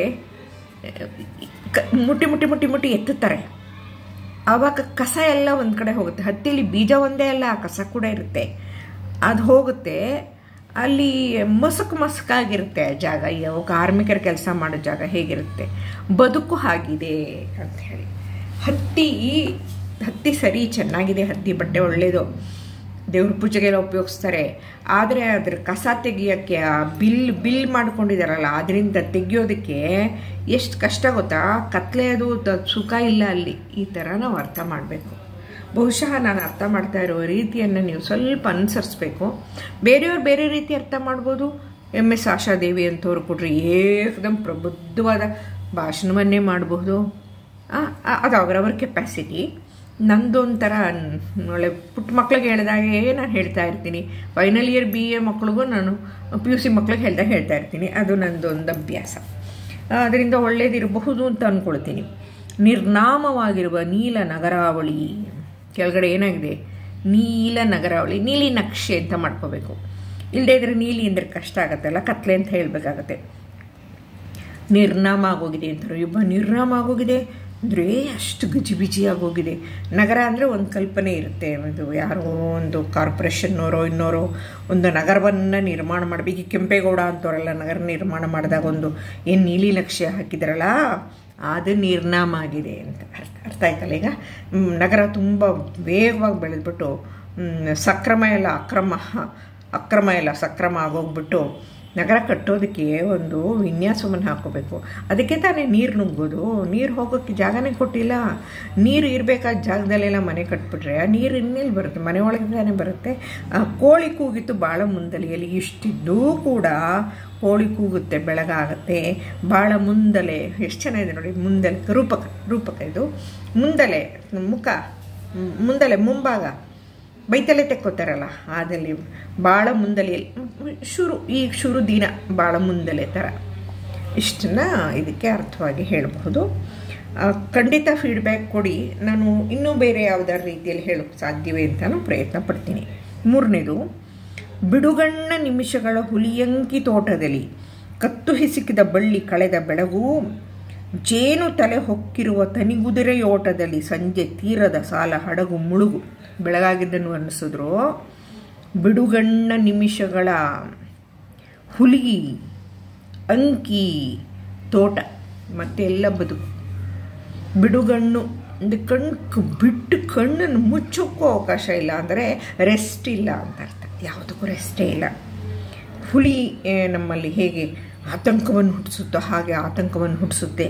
ಕ ಮುಟ್ಟಿ ಮುಟ್ಟಿ ಮುಟ್ಟಿ ಮುಟ್ಟಿ ಎತ್ತುತ್ತಾರೆ ಆವಾಗ ಕಸ ಎಲ್ಲ ಒಂದು ಕಡೆ ಹೋಗುತ್ತೆ ಹತ್ತಿಲಿ ಬೀಜ ಒಂದೇ ಅಲ್ಲ ಕಸ ಕೂಡ ಇರುತ್ತೆ ಅದು ಹೋಗುತ್ತೆ ಅಲ್ಲಿ ಮಸಕ್ ಮಸಕಾಗಿರುತ್ತೆ ಆ ಜಾಗ ಯಾವ ಕಾರ್ಮಿಕರ ಕೆಲಸ ಮಾಡೋ ಜಾಗ ಹೇಗಿರುತ್ತೆ ಬದುಕು ಆಗಿದೆ ಅಂತ ಹೇಳಿ ಹತ್ತಿ ಹತ್ತಿ ಸರಿ ಚೆನ್ನಾಗಿದೆ ಹತ್ತಿ ಬಟ್ಟೆ ಒಳ್ಳೆಯದು ದೇವ್ರ ಪೂಜೆಗೆಲ್ಲ ಉಪಯೋಗಿಸ್ತಾರೆ ಆದರೆ ಅದ್ರ ಕಸ ತೆಗಿಯೋಕ್ಕೆ ಆ ಬಿಲ್ ಬಿಲ್ ಮಾಡ್ಕೊಂಡಿದ್ದಾರಲ್ಲ ಅದರಿಂದ ತೆಗಿಯೋದಕ್ಕೆ ಎಷ್ಟು ಕಷ್ಟ ಗೊತ್ತಾ ಕತ್ಲೆ ಅದು ಸುಖ ಇಲ್ಲ ಅಲ್ಲಿ ಈ ಥರ ನಾವು ಅರ್ಥ ಮಾಡಬೇಕು ಬಹುಶಃ ನಾನು ಅರ್ಥ ಮಾಡ್ತಾ ಇರೋ ರೀತಿಯನ್ನು ನೀವು ಸ್ವಲ್ಪ ಅನುಸರಿಸ್ಬೇಕು ಬೇರೆಯವ್ರು ಬೇರೆ ರೀತಿ ಅರ್ಥ ಮಾಡ್ಬೋದು ಎಮ್ ಎಸ್ ಆಶಾದೇವಿ ಅಂತವ್ರು ಕೊಟ್ರೆ ಏಕದಮ್ ಪ್ರಬುದ್ಧವಾದ ಭಾಷಣವನ್ನೇ ಮಾಡಬಹುದು ಅದು ಅವರವ್ರ ಕೆಪಾಸಿಟಿ ನಂದೊಂಥರ ಒಳ್ಳೆ ಪುಟ್ಟ ಮಕ್ಳಿಗೆ ಹೇಳಿದಾಗೆ ನಾನು ಹೇಳ್ತಾ ಇರ್ತೀನಿ ಫೈನಲ್ ಇಯರ್ ಬಿ ಎ ಮಕ್ಳಿಗೂ ನಾನು ಪಿ ಯು ಸಿ ಮಕ್ಳಿಗೆ ಹೇಳ್ದಾಗ ಹೇಳ್ತಾ ಇರ್ತೀನಿ ಅದು ನಂದೊಂದು ಅಭ್ಯಾಸ ಅದರಿಂದ ಒಳ್ಳೇದಿರಬಹುದು ಅಂತ ಅಂದ್ಕೊಳ್ತೀನಿ ನಿರ್ನಾಮವಾಗಿರುವ ನೀಲ ನಗರಾವಳಿ ಕೆಳಗಡೆ ಏನಾಗಿದೆ ನೀಲ ನಗರಾವಳಿ ನೀಲಿ ನಕ್ಷೆ ಅಂತ ಮಾಡ್ಕೋಬೇಕು ಇಲ್ಲದೇ ಇದ್ರೆ ನೀಲಿ ಅಂದರೆ ಕಷ್ಟ ಆಗುತ್ತಲ್ಲ ಕತ್ಲೆ ಅಂತ ಹೇಳಬೇಕಾಗತ್ತೆ ನಿರ್ನಾಮ ಆಗೋಗಿದೆ ಅಂತಾರೆ ಒಬ್ಬ ನಿರ್ನಾಮ ಆಗೋಗಿದೆ ಅಂದರೆ ಅಷ್ಟು ಗಜಿಬಿಜಿ ಆಗೋಗಿದೆ ನಗರ ಅಂದರೆ ಒಂದು ಕಲ್ಪನೆ ಇರುತ್ತೆ ಒಂದು ಯಾರೋ ಒಂದು ಕಾರ್ಪೊರೇಷನ್ನವರೋ ಇನ್ನೋರೋ ಒಂದು ನಗರವನ್ನು ನಿರ್ಮಾಣ ಮಾಡಬೇಕು ಈ ಕೆಂಪೇಗೌಡ ಅಂತವರೆಲ್ಲ ನಗರ ನಿರ್ಮಾಣ ಮಾಡಿದಾಗ ಒಂದು ಏನು ನೀಲಿ ನಕ್ಷೆ ಹಾಕಿದ್ರಲ್ಲ ಅದು ನಿರ್ನಾಮ ಆಗಿದೆ ಅಂತ ಅರ್ಥ ಅರ್ಥ ಆಯ್ತಲ್ಲ ಈಗ ನಗರ ತುಂಬ ವೇಗವಾಗಿ ಬೆಳೆದ್ಬಿಟ್ಟು ಸಕ್ರಮ ಎಲ್ಲ ಅಕ್ರಮ ಅಕ್ರಮ ಎಲ್ಲ ಸಕ್ರಮ ಆಗೋಗ್ಬಿಟ್ಟು ನಗರ ಕಟ್ಟೋದಕ್ಕೆ ಒಂದು ವಿನ್ಯಾಸವನ್ನು ಹಾಕೋಬೇಕು ಅದಕ್ಕೆ ತಾನೇ ನೀರು ನುಗ್ಗೋದು ನೀರು ಹೋಗೋಕ್ಕೆ ಜಾಗನೇ ಕೊಟ್ಟಿಲ್ಲ ನೀರು ಇರಬೇಕಾದ ಜಾಗದಲ್ಲೆಲ್ಲ ಮನೆ ಕಟ್ಬಿಟ್ರೆ ಆ ನೀರು ಇನ್ನೆಲ್ಲಿ ಬರುತ್ತೆ ಮನೆ ಒಳಗೆ ತಾನೇ ಬರುತ್ತೆ ಆ ಕೋಳಿ ಕೂಗಿತ್ತು ಭಾಳ ಮುಂದಲಿಯಲ್ಲಿ ಇಷ್ಟಿದ್ದೂ ಕೂಡ ಕೋಳಿ ಕೂಗುತ್ತೆ ಬೆಳಗಾಗತ್ತೆ ಭಾಳ ಮುಂದಲೆ ಎಷ್ಟು ಚೆನ್ನಾಗಿದೆ ನೋಡಿ ಮುಂದಲೆ ರೂಪಕ ರೂಪಕ ಇದು ಮುಂದಲೆ ಮುಖ ಮುಂದಲೆ ಮುಂಭಾಗ ಬೈತಲೆ ತೆಕ್ಕೋತಾರಲ್ಲ ಅದಲ್ಲಿ ಭಾಳ ಮುಂದಲೆ ಶುರು ಈಗ ಶುರು ದಿನ ಭಾಳ ಮುಂದಲೆ ಥರ ಇಷ್ಟನ್ನ ಇದಕ್ಕೆ ಅರ್ಥವಾಗಿ ಹೇಳಬಹುದು ಖಂಡಿತ ಫೀಡ್ಬ್ಯಾಕ್ ಕೊಡಿ ನಾನು ಇನ್ನೂ ಬೇರೆ ಯಾವುದಾದ್ರು ರೀತಿಯಲ್ಲಿ ಹೇಳೋಕ್ಕೆ ಸಾಧ್ಯವೇ ಅಂತಲೂ ಪ್ರಯತ್ನ ಪಡ್ತೀನಿ ಮೂರನೇದು ಬಿಡುಗಣ್ಣ ನಿಮಿಷಗಳ ಹುಲಿಯಂಕಿ ತೋಟದಲ್ಲಿ ಕತ್ತು ಹಿಸುಕಿದ ಬಳ್ಳಿ ಕಳೆದ ಬೆಳಗು ಜೇನು ತಲೆ ಹೊಕ್ಕಿರುವ ತನಿಗುದುರೆಯೋಟದಲ್ಲಿ ಸಂಜೆ ತೀರದ ಸಾಲ ಹಡಗು ಮುಳುಗು ಬೆಳಗಾಗಿದ್ದನ್ನು ಅನ್ನಿಸಿದ್ರು ಬಿಡುಗಣ್ಣ ನಿಮಿಷಗಳ ಹುಲಿ ಅಂಕಿ ತೋಟ ಮತ್ತೆ ಎಲ್ಲ ಬದುಕು ಬಿಡುಗಣ್ಣು ಅಂದರೆ ಕಣ್ಣು ಬಿಟ್ಟು ಕಣ್ಣನ್ನು ಮುಚ್ಚೋಕ್ಕೂ ಅವಕಾಶ ಇಲ್ಲ ಅಂದರೆ ರೆಸ್ಟ್ ಇಲ್ಲ ಅಂತ ಅರ್ಥ ಯಾವುದಕ್ಕೂ ರೆಸ್ಟೇ ಇಲ್ಲ ಹುಲಿ ನಮ್ಮಲ್ಲಿ ಹೇಗೆ ಆತಂಕವನ್ನು ಹುಟ್ಟಿಸುತ್ತೋ ಹಾಗೆ ಆತಂಕವನ್ನು ಹುಟ್ಟಿಸುತ್ತೆ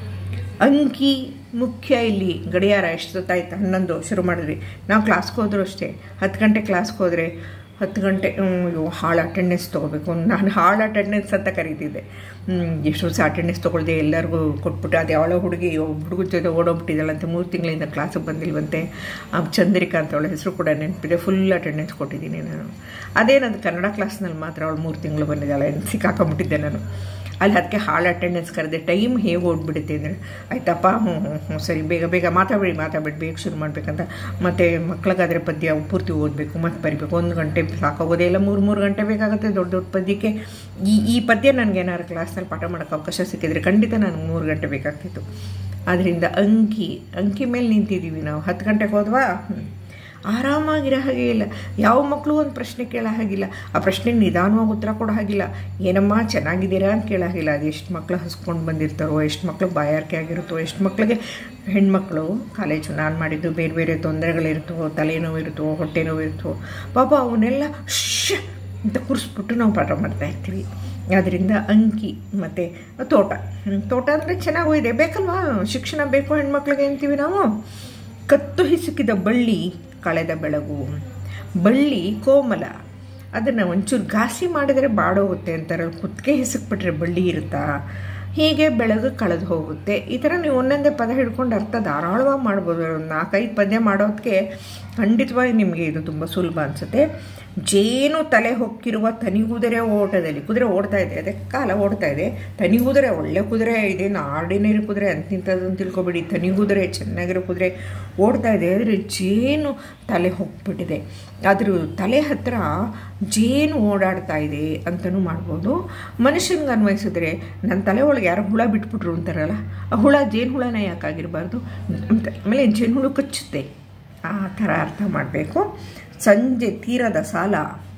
ಅಂಕಿ ಮುಖ್ಯ ಇಲ್ಲಿ ಗಡಿಯಾರ ಎಷ್ಟು ಹೊತ್ತಾಯ್ತು ಹನ್ನೊಂದು ಶುರು ಮಾಡಿದ್ವಿ ನಾವು ಕ್ಲಾಸ್ಗೆ ಹೋದರೂ ಅಷ್ಟೇ ಹತ್ತು ಗಂಟೆ ಕ್ಲಾಸ್ಗೆ ಹೋದರೆ ಹತ್ತು ಗಂಟೆ ಅಯ್ಯೋ ಹಾಳು ಅಟೆಂಡೆನ್ಸ್ ತೊಗೋಬೇಕು ನಾನು ಹಾಳು ಅಟೆಂಡೆನ್ಸ್ ಅಂತ ಕರೀತಿದ್ದೆ ಎಷ್ಟು ವರ್ಷ ಅಟೆಂಡೆನ್ಸ್ ತೊಗೊಳ್ದೆ ಎಲ್ಲರಿಗೂ ಕೊಟ್ಬಿಟ್ಟು ಅದು ಯಾವಳೋ ಹುಡುಗಿ ಹುಡುಗ ಜೊತೆ ಓಡೋಗ್ಬಿಟ್ಟಿದ್ದಾಳಂತೆ ಮೂರು ತಿಂಗಳಿಂದ ಕ್ಲಾಸಿಗೆ ಬಂದಿಲ್ವಂತೆ ಚಂದ್ರಿಕಾ ಅಂತ ಅವಳ ಹೆಸರು ಕೂಡ ನೆನಪಿದೆ ಫುಲ್ ಅಟೆಂಡೆನ್ಸ್ ಕೊಟ್ಟಿದ್ದೀನಿ ನಾನು ಅದೇನದು ಕನ್ನಡ ಕ್ಲಾಸ್ನಲ್ಲಿ ಮಾತ್ರ ಅವಳು ಮೂರು ತಿಂಗಳು ಬಂದಿದ್ದಾಳೆ ಸಿಕ್ಕಾಕೊಂಬಿಟ್ಟಿದ್ದೆ ನಾನು ಅಲ್ಲಿ ಅದಕ್ಕೆ ಹಾಳು ಅಟೆಂಡೆನ್ಸ್ ಕರೆದೆ ಟೈಮ್ ಹೇಗೆ ಓಡ್ಬಿಡುತ್ತೆ ಅಂದರೆ ಆಯ್ತಪ್ಪ ಹ್ಞೂ ಹ್ಞೂ ಹ್ಞೂ ಸರಿ ಬೇಗ ಬೇಗ ಮಾತಾಡಬೇಡಿ ಮಾತಾಡ್ಬಿಟ್ಟು ಬೇಗ ಶುರು ಮಾಡಬೇಕಂತ ಮತ್ತು ಮಕ್ಳಿಗಾದರೆ ಪದ್ಯ ಪೂರ್ತಿ ಓದಬೇಕು ಮತ್ತು ಬರಿಬೇಕು ಒಂದು ಗಂಟೆ ಸಾಕಾಗೋದೇ ಇಲ್ಲ ಮೂರು ಮೂರು ಗಂಟೆ ಬೇಕಾಗುತ್ತೆ ದೊಡ್ಡ ದೊಡ್ಡ ಪದ್ಯಕ್ಕೆ ಈ ಈ ಪದ್ಯ ನನಗೇನಾದ್ರು ಕ್ಲಾಸ್ನಲ್ಲಿ ಪಾಠ ಮಾಡೋಕ್ಕೆ ಅವಕಾಶ ಸಿಕ್ಕಿದ್ರೆ ಖಂಡಿತ ನನಗೆ ಮೂರು ಗಂಟೆ ಬೇಕಾಗ್ತಿತ್ತು ಆದ್ದರಿಂದ ಅಂಕಿ ಅಂಕಿ ಮೇಲೆ ನಿಂತಿದ್ದೀವಿ ನಾವು ಹತ್ತು ಗಂಟೆಗೆ ಹೋದ್ವಾ ಆರಾಮಾಗಿರೋ ಹಾಗೆ ಇಲ್ಲ ಯಾವ ಮಕ್ಕಳು ಒಂದು ಪ್ರಶ್ನೆ ಕೇಳೋ ಹಾಗಿಲ್ಲ ಆ ಪ್ರಶ್ನೆಗೆ ನಿಧಾನವಾಗಿ ಉತ್ತರ ಕೊಡೋ ಹಾಗಿಲ್ಲ ಏನಮ್ಮ ಚೆನ್ನಾಗಿದ್ದೀರಾ ಅಂತ ಕೇಳೋ ಹಾಗಿಲ್ಲ ಅದು ಎಷ್ಟು ಮಕ್ಕಳು ಹಸ್ಕೊಂಡು ಬಂದಿರ್ತಾರೋ ಎಷ್ಟು ಮಕ್ಳು ಬಾಯಾರಿಕೆ ಆಗಿರುತ್ತೋ ಎಷ್ಟು ಮಕ್ಕಳಿಗೆ ಹೆಣ್ಮಕ್ಳು ಕಾಲೇಜು ನಾನು ಮಾಡಿದ್ದು ಬೇರೆ ಬೇರೆ ತೊಂದರೆಗಳಿರ್ತವೋ ತಲೆನೋವು ಇರುತ್ತೋ ಹೊಟ್ಟೆ ನೋವು ಇರುತ್ತೋ ಪಾಪ ಅವನ್ನೆಲ್ಲ ಶ್ ಅಂತ ಕುರ್ಸ್ಬಿಟ್ಟು ನಾವು ಪಾಠ ಮಾಡ್ತಾ ಇರ್ತೀವಿ ಅದರಿಂದ ಅಂಕಿ ಮತ್ತು ತೋಟ ತೋಟ ಅಂದರೆ ಚೆನ್ನಾಗೂ ಇದೆ ಬೇಕಲ್ವಾ ಶಿಕ್ಷಣ ಬೇಕು ಹೆಣ್ಮಕ್ಳಿಗೆ ಅಂತೀವಿ ನಾವು ಕತ್ತು ಹಿಸುಕಿದ ಬಳ್ಳಿ ಕಳೆದ ಬೆಳಗು ಬಳ್ಳಿ ಕೋಮಲ ಅದನ್ನು ಒಂಚೂರು ಘಾಸಿ ಮಾಡಿದರೆ ಬಾಡೋಗುತ್ತೆ ಅಂತಾರೆ ಕುತ್ತಿಗೆ ಹಿಸುಕ್ಬಿಟ್ರೆ ಬಳ್ಳಿ ಇರುತ್ತಾ ಹೀಗೆ ಬೆಳಗ್ಗೆ ಕಳೆದು ಹೋಗುತ್ತೆ ಈ ಥರ ನೀವು ಒಂದೊಂದೇ ಪದ ಹಿಡ್ಕೊಂಡು ಅರ್ಥ ಧಾರಾಳವಾಗಿ ಮಾಡ್ಬೋದು ಒಂದು ನಾಲ್ಕೈದು ಪದ್ಯ ಮಾಡೋದಕ್ಕೆ ಖಂಡಿತವಾಗಿ ನಿಮಗೆ ಇದು ತುಂಬ ಸುಲಭ ಅನಿಸುತ್ತೆ ಜೇನು ತಲೆ ಹೊಕ್ಕಿರುವ ತನಿಗುದುರೆ ಓಟದಲ್ಲಿ ಕುದುರೆ ಓಡ್ತಾ ಇದೆ ಅದಕ್ಕೆ ಕಾಲ ಓಡ್ತಾ ಇದೆ ತನಿಗುದುರೆ ಒಳ್ಳೆ ಕುದುರೆ ಇದೇನು ಆರ್ಡಿನರಿ ಕುದುರೆ ಅಂತಿಂಥದ್ದು ಅಂತ ತಿಳ್ಕೊಬೇಡಿ ತನಿಗುದುರೆ ಚೆನ್ನಾಗಿರೋ ಕುದುರೆ ಓಡ್ತಾ ಇದೆ ಆದರೆ ಜೇನು ತಲೆ ಹೋಗ್ಬಿಟ್ಟಿದೆ ಅದ್ರ ತಲೆ ಹತ್ರ ಜೇನು ಓಡಾಡ್ತಾ ಇದೆ ಅಂತಲೂ ಮಾಡ್ಬೋದು ಮನುಷ್ಯನಿಗೆ ಅನ್ವಯಿಸಿದ್ರೆ ನನ್ನ ತಲೆ ಒಳಗೆ ಯಾರೋ ಹುಳ ಬಿಟ್ಬಿಟ್ರು ಅಂತಾರಲ್ಲ ಆ ಹುಳ ಜೇನು ಹುಳನ ಯಾಕಾಗಿರಬಾರ್ದು ಅಂತ ಆಮೇಲೆ ಜೇನು ಹುಳು ಕಚ್ಚುತ್ತೆ ಆ ಥರ ಅರ್ಥ ಮಾಡಬೇಕು ಸಂಜೆ ತೀರದ ಸಾಲ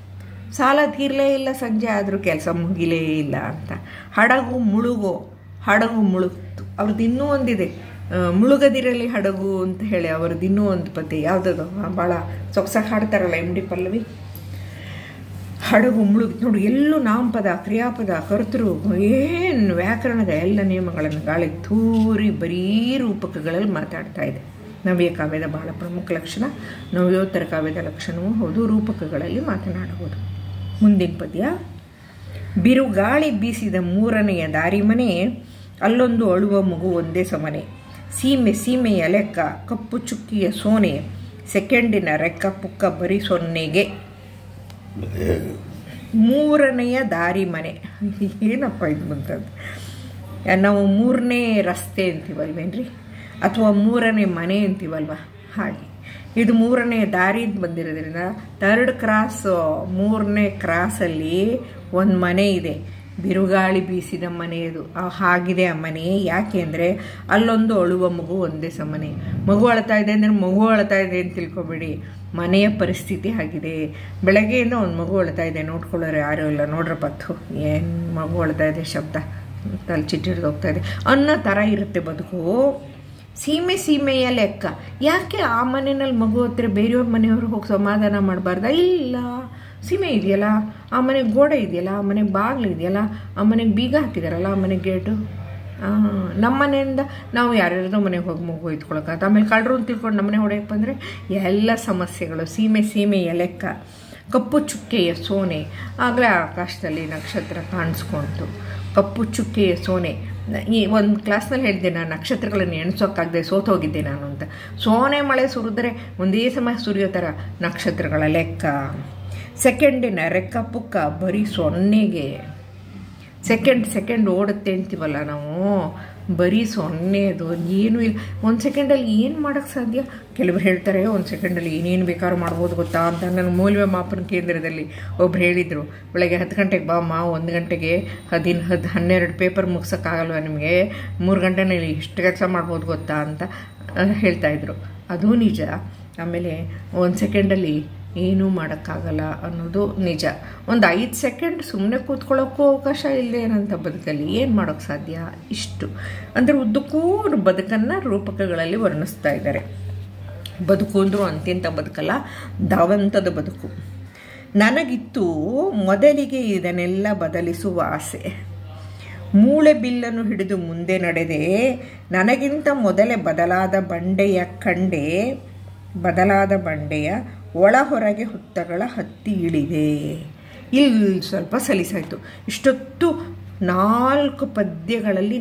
ಸಾಲ ತೀರಲೇ ಇಲ್ಲ ಸಂಜೆ ಆದರೂ ಕೆಲಸ ಮುಗಿಲೇ ಇಲ್ಲ ಅಂತ ಹಡಗು ಮುಳುಗೋ ಹಡಗು ಮುಳುಗ್ತು ಅವ್ರದ್ದು ಇನ್ನೂ ಒಂದಿದೆ ಮುಳುಗದಿರಲಿ ಹಡಗು ಅಂತ ಹೇಳಿ ಅವ್ರದ್ದು ಇನ್ನೂ ಒಂದು ಪದ್ಯ ಯಾವುದದು ಭಾಳ ಸೊಗಸಾಗಿ ಹಾಡ್ತಾರಲ್ಲ ಎಮ್ ಡಿ ಪಲ್ಲವಿ ಹಡಗು ಮುಳುಗಿ ನೋಡಿ ಎಲ್ಲೂ ನಾಮಪದ ಕ್ರಿಯಾಪದ ಕರ್ತರು ಏನು ವ್ಯಾಕರಣದ ಎಲ್ಲ ನಿಯಮಗಳನ್ನು ಗಾಳಿ ತೂರಿ ಬರೀ ರೂಪಕಗಳಲ್ಲಿ ಮಾತಾಡ್ತಾ ಇದೆ ನವ್ಯ ಕಾವ್ಯದ ಬಹಳ ಪ್ರಮುಖ ಲಕ್ಷಣ ನವ್ಯೋತ್ತರ ಕಾವ್ಯದ ಲಕ್ಷಣವೂ ಹೌದು ರೂಪಕಗಳಲ್ಲಿ ಮಾತನಾಡಬಹುದು ಮುಂದಿನ ಪದ್ಯ ಬಿರುಗಾಳಿ ಬೀಸಿದ ಮೂರನೆಯ ದಾರಿ ಮನೆ ಅಲ್ಲೊಂದು ಅಳುವ ಮಗು ಒಂದೇ ಸಮನೆ ಸೀಮೆ ಸೀಮೆಯ ಲೆಕ್ಕ ಕಪ್ಪು ಚುಕ್ಕಿಯ ಸೋನೆ ಸೆಕೆಂಡಿನ ರೆಕ್ಕ ಪುಕ್ಕ ಬರೀ ಸೊನ್ನೆಗೆ ಮೂರನೆಯ ದಾರಿ ಮನೆ ಏನಪ್ಪ ಇದು ಬಂತದ್ದು ನಾವು ಮೂರನೇ ರಸ್ತೆ ಅಂತೀವಲ್ವೇನ್ರಿ ಅಥವಾ ಮೂರನೇ ಮನೆ ಅಂತೀವಲ್ವ ಹಾಗೆ ಇದು ಮೂರನೇ ದಾರಿ ಅಂತ ಬಂದಿರೋದ್ರಿಂದ ಥರ್ಡ್ ಕ್ರಾಸ್ ಮೂರನೇ ಕ್ರಾಸಲ್ಲಿ ಒಂದು ಮನೆ ಇದೆ ಬಿರುಗಾಳಿ ಬೀಸಿದ ಮನೆಯದು ಹಾಗಿದೆ ಆ ಮನೆ ಯಾಕೆ ಅಂದರೆ ಅಲ್ಲೊಂದು ಅಳುವ ಮಗು ಒಂದೇ ಸಮನೆ ಮಗು ಅಳ್ತಾ ಇದೆ ಅಂದರೆ ಮಗು ಅಳ್ತಾ ಇದೆ ಅಂತ ತಿಳ್ಕೊಬೇಡಿ ಮನೆಯ ಪರಿಸ್ಥಿತಿ ಆಗಿದೆ ಬೆಳಗ್ಗೆಯಿಂದ ಒಂದು ಮಗು ಅಳ್ತಾ ಇದೆ ನೋಡ್ಕೊಳ್ಳೋರು ಯಾರೂ ಇಲ್ಲ ನೋಡ್ರಪ್ಪತ್ತು ಏನು ಮಗು ಅಳ್ತಾ ಇದೆ ಶಬ್ದ ತಲೆ ಚಿಟ್ಟಿಡ್ದು ಹೋಗ್ತಾ ಇದೆ ಅನ್ನೋ ಥರ ಇರುತ್ತೆ ಬದುಕು ಸೀಮೆ ಸೀಮೆಯ ಲೆಕ್ಕ ಯಾಕೆ ಆ ಮನೆಯಲ್ಲಿ ಮಗು ಹತ್ರ ಬೇರೆಯವ್ರ ಮನೆಯವ್ರು ಹೋಗಿ ಸಮಾಧಾನ ಮಾಡಬಾರ್ದ ಇಲ್ಲ ಸೀಮೆ ಇದೆಯಲ್ಲ ಆ ಮನೆಗೆ ಗೋಡೆ ಇದೆಯಲ್ಲ ಆ ಮನೆಗೆ ಬಾಗಿಲು ಇದೆಯಲ್ಲ ಆ ಮನೆಗೆ ಬೀಗ ಹಾಕಿದಾರಲ್ಲ ಆ ಮನೆಗೆ ಗೇಟು ನಮ್ಮ ಮನೆಯಿಂದ ನಾವು ಯಾರ್ಯಾರ್ದೋ ಮನೆಗೆ ಹೋಗಿ ಮಗು ಇಟ್ಕೊಳಕ್ಕೆ ಆಮೇಲೆ ಕಳ್ಳರು ಅಂತ ತಿಳ್ಕೊಂಡು ನಮ್ಮನೆ ಹೊಡೆಯಪ್ಪ ಅಂದರೆ ಎಲ್ಲ ಸಮಸ್ಯೆಗಳು ಸೀಮೆ ಸೀಮೆಯ ಲೆಕ್ಕ ಕಪ್ಪು ಚುಕ್ಕೆಯ ಸೋನೆ ಆಗಲೇ ಆಕಾಶದಲ್ಲಿ ನಕ್ಷತ್ರ ಕಾಣಿಸ್ಕೊಂತು ಕಪ್ಪು ಚುಕ್ಕೆಯ ಸೋನೆ ಈ ಒಂದು ಕ್ಲಾಸ್ನಲ್ಲಿ ಹೇಳಿದ್ದೆ ನಾನು ನಕ್ಷತ್ರಗಳನ್ನು ಎಣಿಸೋಕ್ಕಾಗದೆ ಸೋತೋಗಿದ್ದೆ ನಾನು ಅಂತ ಸೋನೆ ಮಳೆ ಸುರಿದ್ರೆ ಒಂದೇ ಸಮಯ ಸುರಿಯೋ ಥರ ನಕ್ಷತ್ರಗಳ ಲೆಕ್ಕ ಸೆಕೆಂಡಿನ ರೆಕ್ಕ ಪುಕ್ಕ ಬರೀ ಸೊನ್ನೆಗೆ ಸೆಕೆಂಡ್ ಸೆಕೆಂಡ್ ಓಡುತ್ತೆ ಅಂತೀವಲ್ಲ ನಾವು ಬರೀ ಸೊನ್ನೆದು ಏನೂ ಇಲ್ಲ ಒಂದು ಸೆಕೆಂಡಲ್ಲಿ ಏನು ಮಾಡೋಕ್ಕೆ ಸಾಧ್ಯ ಕೆಲವರು ಹೇಳ್ತಾರೆ ಒಂದು ಸೆಕೆಂಡಲ್ಲಿ ಏನೇನು ಬೇಕಾದ್ರೂ ಮಾಡ್ಬೋದು ಗೊತ್ತಾ ಅಂತ ನನ್ನ ಮೌಲ್ಯ ಮಾಪನ ಕೇಂದ್ರದಲ್ಲಿ ಒಬ್ರು ಹೇಳಿದರು ಬೆಳಗ್ಗೆ ಹತ್ತು ಗಂಟೆಗೆ ಬಾ ಅಮ್ಮ ಒಂದು ಗಂಟೆಗೆ ಹದಿನ ಹದ್ ಹನ್ನೆರಡು ಪೇಪರ್ ಮುಗ್ಸೋಕ್ಕಾಗಲ್ವ ನಿಮಗೆ ಮೂರು ಗಂಟೆನಲ್ಲಿ ಇಷ್ಟು ಕೆಲಸ ಮಾಡ್ಬೋದು ಗೊತ್ತಾ ಅಂತ ಹೇಳ್ತಾಯಿದ್ರು ಅದು ನಿಜ ಆಮೇಲೆ ಒಂದು ಸೆಕೆಂಡಲ್ಲಿ ಏನೂ ಮಾಡೋಕ್ಕಾಗಲ್ಲ ಅನ್ನೋದು ನಿಜ ಒಂದು ಐದು ಸೆಕೆಂಡ್ ಸುಮ್ಮನೆ ಕೂತ್ಕೊಳ್ಳೋಕ್ಕೂ ಅವಕಾಶ ಇಲ್ಲದೆ ಏನಂತ ಬದುಕಲ್ಲಿ ಏನು ಮಾಡೋಕ್ಕೆ ಸಾಧ್ಯ ಇಷ್ಟು ಅಂದರೆ ಉದ್ದಕ್ಕೂ ಬದುಕನ್ನು ರೂಪಕಗಳಲ್ಲಿ ವರ್ಣಿಸ್ತಾ ಇದ್ದಾರೆ ಬದುಕು ಅಂದರೂ ಅಂತಿಂತ ಬದುಕಲ್ಲ ಧಾವಂತದ ಬದುಕು ನನಗಿತ್ತು ಮೊದಲಿಗೆ ಇದನ್ನೆಲ್ಲ ಬದಲಿಸುವ ಆಸೆ ಮೂಳೆ ಬಿಲ್ಲನ್ನು ಹಿಡಿದು ಮುಂದೆ ನಡೆದೆ ನನಗಿಂತ ಮೊದಲೇ ಬದಲಾದ ಬಂಡೆಯ ಕಂಡೆ ಬದಲಾದ ಬಂಡೆಯ ಒಳ ಹೊರಗೆ ಹುತ್ತಗಳ ಹತ್ತಿ ಇಳಿದೆ ಇಲ್ಲಿ ಸ್ವಲ್ಪ ಸಲಿಸಾಯಿತು ಇಷ್ಟೊತ್ತು ನಾಲ್ಕು ಪದ್ಯಗಳಲ್ಲಿ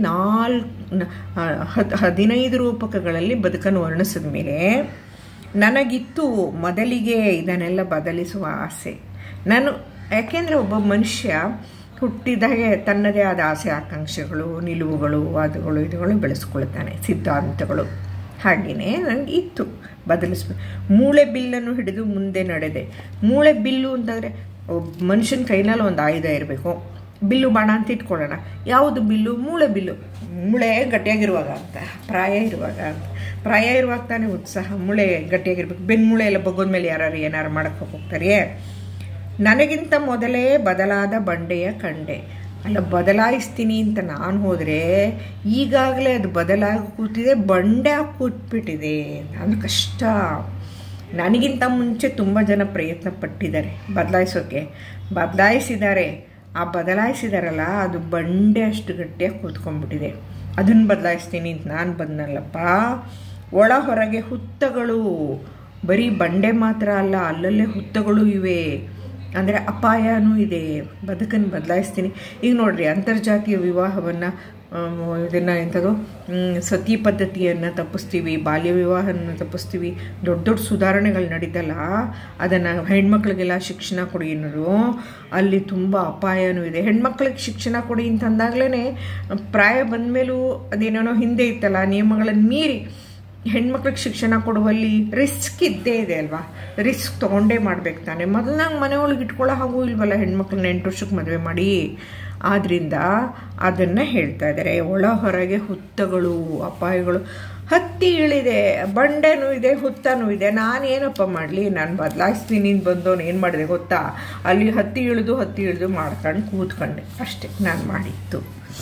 ನಾಲ್ಕು ಹದಿನೈದು ರೂಪಕಗಳಲ್ಲಿ ಬದುಕನ್ನು ವರ್ಣಿಸಿದ ಮೇಲೆ ನನಗಿತ್ತು ಮೊದಲಿಗೆ ಇದನ್ನೆಲ್ಲ ಬದಲಿಸುವ ಆಸೆ ನಾನು ಯಾಕೆಂದರೆ ಒಬ್ಬ ಮನುಷ್ಯ ಹುಟ್ಟಿದಾಗೆ ತನ್ನದೇ ಆದ ಆಸೆ ಆಕಾಂಕ್ಷೆಗಳು ನಿಲುವುಗಳು ವಾದಗಳು ಇದುಗಳು ಬೆಳೆಸ್ಕೊಳ್ತಾನೆ ಸಿದ್ಧಾಂತಗಳು ಹಾಗೆಯೇ ನನಗೆ ಇತ್ತು ಬದಲಿಸ್ಬೇಕು ಮೂಳೆ ಬಿಲ್ಲನ್ನು ಹಿಡಿದು ಮುಂದೆ ನಡೆದೆ ಮೂಳೆ ಬಿಲ್ಲು ಅಂತಂದರೆ ಮನುಷ್ಯನ ಕೈನಲ್ಲಿ ಒಂದು ಆಯುಧ ಇರಬೇಕು ಬಿಲ್ಲು ಬಾಣ ಅಂತ ಇಟ್ಕೊಳ್ಳೋಣ ಯಾವುದು ಬಿಲ್ಲು ಮೂಳೆ ಬಿಲ್ಲು ಮೂಳೆ ಗಟ್ಟಿಯಾಗಿರುವಾಗ ಅಂತ ಪ್ರಾಯ ಇರುವಾಗ ಅಂತ ಪ್ರಾಯ ಇರುವಾಗ ತಾನೇ ಉತ್ಸಾಹ ಮೂಳೆ ಗಟ್ಟಿಯಾಗಿರ್ಬೇಕು ಬೆನ್ಮೂಳೆ ಎಲ್ಲ ಬಗ್ಗೋದ ಮೇಲೆ ಯಾರು ಏನಾರು ಮಾಡೋಕ್ಕೆ ಹೋಗ್ತಾರೆ ನನಗಿಂತ ಮೊದಲೇ ಬದಲಾದ ಬಂಡೆಯ ಕಂಡೆ ಅಲ್ಲ ಬದಲಾಯಿಸ್ತೀನಿ ಅಂತ ನಾನು ಹೋದರೆ ಈಗಾಗಲೇ ಅದು ಬದಲಾಗಿ ಕೂತಿದೆ ಬಂಡೆ ಆಗಿ ಕೂತ್ಬಿಟ್ಟಿದೆ ನಾನು ಕಷ್ಟ ನನಗಿಂತ ಮುಂಚೆ ತುಂಬ ಜನ ಪ್ರಯತ್ನ ಪಟ್ಟಿದ್ದಾರೆ ಬದಲಾಯಿಸೋಕ್ಕೆ ಬದಲಾಯಿಸಿದ್ದಾರೆ ಆ ಬದಲಾಯಿಸಿದಾರಲ್ಲ ಅದು ಬಂಡೆ ಅಷ್ಟು ಗಟ್ಟಿಯಾಗಿ ಕೂತ್ಕೊಂಡ್ಬಿಟ್ಟಿದೆ ಅದನ್ನು ಬದಲಾಯಿಸ್ತೀನಿ ಅಂತ ನಾನು ಬಂದನಲ್ಲಪ್ಪ ಒಳ ಹೊರಗೆ ಹುತ್ತಗಳು ಬರೀ ಬಂಡೆ ಮಾತ್ರ ಅಲ್ಲ ಅಲ್ಲಲ್ಲೇ ಹುತ್ತಗಳು ಇವೆ ಅಂದರೆ ಅಪಾಯನೂ ಇದೆ ಬದುಕನ್ನು ಬದಲಾಯಿಸ್ತೀನಿ ಈಗ ನೋಡ್ರಿ ಅಂತರ್ಜಾತೀಯ ವಿವಾಹವನ್ನು ಇದನ್ನು ಎಂಥದ್ದು ಸತಿ ಪದ್ಧತಿಯನ್ನು ತಪ್ಪಿಸ್ತೀವಿ ಬಾಲ್ಯ ವಿವಾಹನ ತಪ್ಪಿಸ್ತೀವಿ ದೊಡ್ಡ ದೊಡ್ಡ ಸುಧಾರಣೆಗಳು ನಡೀತಲ್ಲ ಅದನ್ನು ಹೆಣ್ಮಕ್ಳಿಗೆಲ್ಲ ಶಿಕ್ಷಣ ಕೊಡಿ ಅನ್ನೋದು ಅಲ್ಲಿ ತುಂಬ ಅಪಾಯನೂ ಇದೆ ಹೆಣ್ಮಕ್ಳಿಗೆ ಶಿಕ್ಷಣ ಕೊಡಿ ಅಂತಂದಾಗಲೇ ಪ್ರಾಯ ಬಂದ ಮೇಲೂ ಅದೇನೇನೋ ಹಿಂದೆ ಇತ್ತಲ್ಲ ನಿಯಮಗಳನ್ನು ಮೀರಿ ಹೆಣ್ಮಕ್ಳಿಗೆ ಶಿಕ್ಷಣ ಕೊಡುವಲ್ಲಿ ರಿಸ್ಕ್ ಇದ್ದೇ ಇದೆ ಅಲ್ವಾ ರಿಸ್ಕ್ ತೊಗೊಂಡೇ ಮಾಡ್ಬೇಕು ತಾನೆ ಮೊದಲಾಗ ಮನೆ ಒಳಗೆ ಇಟ್ಕೊಳ್ಳೋ ಹಾಗೂ ಇಲ್ವಲ್ಲ ಹೆಣ್ಮಕ್ಳನ್ನ ಎಂಟು ವರ್ಷಕ್ಕೆ ಮದುವೆ ಮಾಡಿ ಆದ್ದರಿಂದ ಅದನ್ನು ಹೇಳ್ತಾ ಇದ್ದಾರೆ ಒಳ ಹೊರಗೆ ಹುತ್ತಗಳು ಅಪಾಯಗಳು ಹತ್ತಿ ಇಳಿದೆ ಬಂಡೆನೂ ಇದೆ ಹುತ್ತನೂ ಇದೆ ನಾನೇನಪ್ಪ ಮಾಡಲಿ ನಾನು ಬದಲಾಯಿಸ್ತೀನಿ ಅಂತ ಬಂದವನು ಏನು ಮಾಡಿದೆ ಗೊತ್ತಾ ಅಲ್ಲಿ ಹತ್ತಿ ಇಳಿದು ಹತ್ತಿ ಇಳಿದು ಮಾಡ್ಕೊಂಡು ಕೂತ್ಕೊಂಡೆ ಅಷ್ಟೇ ನಾನು ಮಾಡಿತ್ತು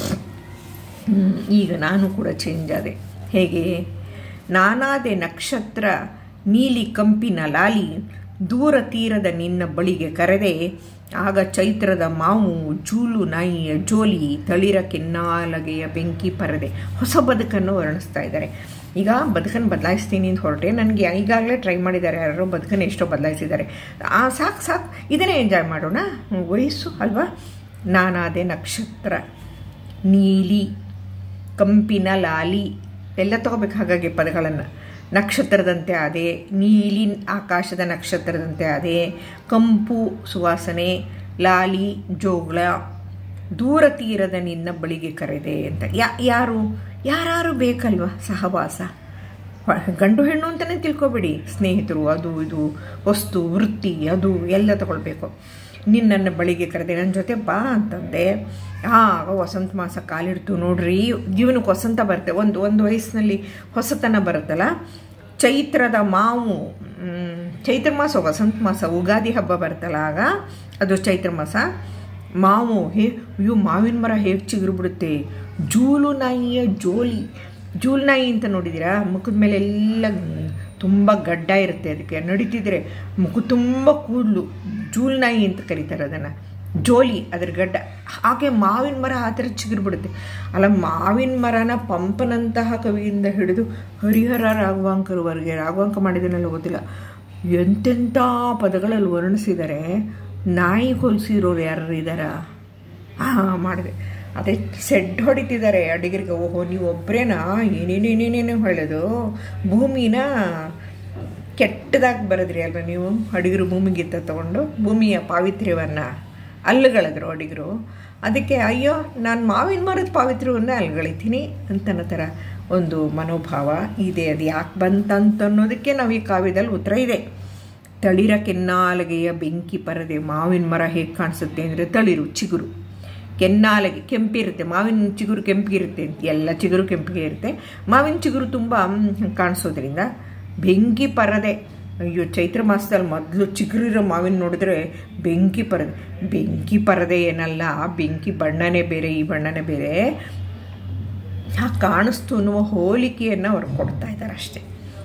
ಈಗ ನಾನು ಕೂಡ ಚೇಂಜ್ ಆದೆ ಹೇಗೆ ನಾನಾದೆ ನಕ್ಷತ್ರ ನೀಲಿ ಕಂಪಿನ ಲಾಲಿ ದೂರ ತೀರದ ನಿನ್ನ ಬಳಿಗೆ ಕರೆದೆ ಆಗ ಚೈತ್ರದ ಮಾವು ಜೂಲು ನಾಯಿಯ ಜೋಲಿ ತಳಿರ ಕೆನ್ನಾಲಗೆಯ ಬೆಂಕಿ ಪರದೆ ಹೊಸ ಬದುಕನ್ನು ವರ್ಣಿಸ್ತಾ ಇದ್ದಾರೆ ಈಗ ಬದುಕನ್ನು ಬದಲಾಯಿಸ್ತೀನಿ ಅಂತ ಹೊರಟೆ ನನಗೆ ಈಗಾಗಲೇ ಟ್ರೈ ಮಾಡಿದ್ದಾರೆ ಯಾರೋ ಬದುಕನ್ನು ಎಷ್ಟೋ ಬದಲಾಯಿಸಿದ್ದಾರೆ ಆ ಸಾಕು ಸಾಕು ಇದನ್ನೇ ಎಂಜಾಯ್ ಮಾಡೋಣ ವಯಸ್ಸು ಅಲ್ವಾ ನಾನಾದೆ ನಕ್ಷತ್ರ ನೀಲಿ ಕಂಪಿನ ಲಾಲಿ ಎಲ್ಲ ತಗೋಬೇಕು ಹಾಗಾಗಿ ಪದಗಳನ್ನು ನಕ್ಷತ್ರದಂತೆ ಅದೇ ನೀಲಿ ಆಕಾಶದ ನಕ್ಷತ್ರದಂತೆ ಅದೇ ಕಂಪು ಸುವಾಸನೆ ಲಾಲಿ ಜೋಗಳ ದೂರ ತೀರದ ನಿನ್ನ ಬಳಿಗೆ ಕರೆದೆ ಅಂತ ಯಾ ಯಾರು ಯಾರು ಬೇಕಲ್ವ ಸಹವಾಸ ಗಂಡು ಹೆಣ್ಣು ಅಂತಲೇ ತಿಳ್ಕೊಬೇಡಿ ಸ್ನೇಹಿತರು ಅದು ಇದು ವಸ್ತು ವೃತ್ತಿ ಅದು ಎಲ್ಲ ತಗೊಳ್ಬೇಕು ನಿನ್ನನ್ನು ಬಳಿಗೆ ಕರೆದೆ ನನ್ನ ಜೊತೆ ಬಾ ಅಂತಂದೆ ಆಗ ವಸಂತ ಮಾಸ ಕಾಲಿಡ್ತು ನೋಡ್ರಿ ಜೀವನಕ್ಕೆ ವಸಂತ ಬರುತ್ತೆ ಒಂದು ಒಂದು ವಯಸ್ಸಿನಲ್ಲಿ ಹೊಸತನ ಬರುತ್ತಲ್ಲ ಚೈತ್ರದ ಮಾವು ಚೈತ್ರ ಮಾಸ ವಸಂತ ಮಾಸ ಉಗಾದಿ ಹಬ್ಬ ಬರುತ್ತಲ್ಲ ಆಗ ಅದು ಚೈತ್ರ ಮಾಸ ಮಾವು ಹೇ ಅಯ್ಯೋ ಮಾವಿನ ಮರ ಹೇಗೆ ಚಿಗುರುಬಿಡುತ್ತೆ ಜೂಲು ನಾಯಿಯ ಜೋಲಿ ಜೂಲ್ ನಾಯಿ ಅಂತ ನೋಡಿದ್ದೀರಾ ಮುಖದ ಮೇಲೆ ಎಲ್ಲ ತುಂಬ ಗಡ್ಡ ಇರುತ್ತೆ ಅದಕ್ಕೆ ನಡೀತಿದ್ರೆ ಮುಖ ತುಂಬ ಕೂದಲು ಜೂಲ್ನಾಯಿ ಅಂತ ಕರೀತಾರೆ ಅದನ್ನು ಜೋಲಿ ಅದ್ರ ಗಡ್ಡ ಹಾಗೆ ಮಾವಿನ ಮರ ಆ ಥರ ಚಿಗುರು ಬಿಡುತ್ತೆ ಅಲ್ಲ ಮಾವಿನ ಮರನ ಪಂಪನಂತಹ ಕವಿಯಿಂದ ಹಿಡಿದು ಹರಿಹರ ರಾಘವಾಂಕರವರೆಗೆ ರಾಘವಾಂಕ ಮಾಡಿದನೆಲ್ಲ ಗೊತ್ತಿಲ್ಲ ಎಂತೆಂಥ ಪದಗಳಲ್ಲಿ ವರ್ಣಿಸಿದರೆ ನಾಯಿ ಕೊಲಿಸಿರೋರು ಯಾರು ಇದ್ದಾರಾ ಹಾಂ ಮಾಡಿದೆ ಅದೇ ಸೆಡ್ ಹೊಡಿತಿದ್ದಾರೆ ಅಡಿಗರಿಗೆ ಓಹೋ ನೀವು ಒಬ್ಬರೇನಾ ಏನೇನೇನೇನೇನು ಹೇಳೋದು ಭೂಮಿನ ಕೆಟ್ಟದಾಗಿ ಬರೋದ್ರಿ ಅಲ್ವಾ ನೀವು ಅಡಿಗರು ಭೂಮಿಗಿತ್ತ ತಗೊಂಡು ಭೂಮಿಯ ಪಾವಿತ್ರ್ಯವನ್ನು ಅಲ್ಲುಗಳಿದ್ರು ಅಡಿಗರು ಅದಕ್ಕೆ ಅಯ್ಯೋ ನಾನು ಮಾವಿನ ಮರದ ಪಾವಿತ್ರ್ಯವನ್ನು ಅಲ್ಗಳಿತೀನಿ ಅಂತನ ಥರ ಒಂದು ಮನೋಭಾವ ಇದೆ ಅದು ಯಾಕೆ ಬಂತಂತ ಅನ್ನೋದಕ್ಕೆ ನಾವು ಈ ಕಾವ್ಯದಲ್ಲಿ ಉತ್ತರ ಇದೆ ತಳಿರ ಕೆನ್ನಾಲಗೆಯ ಬೆಂಕಿ ಪರದೆ ಮಾವಿನ ಮರ ಹೇಗೆ ಕಾಣಿಸುತ್ತೆ ಅಂದರೆ ತಳಿರು ಚಿಗುರು ಕೆನ್ನಾಲಗೆ ಕೆಂಪಿರುತ್ತೆ ಮಾವಿನ ಚಿಗುರು ಕೆಂಪಿಗಿರುತ್ತೆ ಎಲ್ಲ ಚಿಗುರು ಕೆಂಪಿಗೆ ಇರುತ್ತೆ ಮಾವಿನ ಚಿಗುರು ತುಂಬ ಕಾಣಿಸೋದ್ರಿಂದ ಬೆಂಕಿ ಪರದೆ ಅಯ್ಯೋ ಚೈತ್ರ ಮಾಸದಲ್ಲಿ ಮೊದಲು ಚಿಗುರಿರೋ ಮಾವಿನ ನೋಡಿದ್ರೆ ಬೆಂಕಿ ಪರದೆ ಬೆಂಕಿ ಪರದೆ ಏನಲ್ಲ ಬೆಂಕಿ ಬಣ್ಣನೇ ಬೇರೆ ಈ ಬಣ್ಣನೇ ಬೇರೆ ಆ ಕಾಣಿಸ್ತು ಅನ್ನುವ ಹೋಲಿಕೆಯನ್ನು ಅವ್ರು ಕೊಡ್ತಾ ಇದ್ದಾರೆ ಅಷ್ಟೇ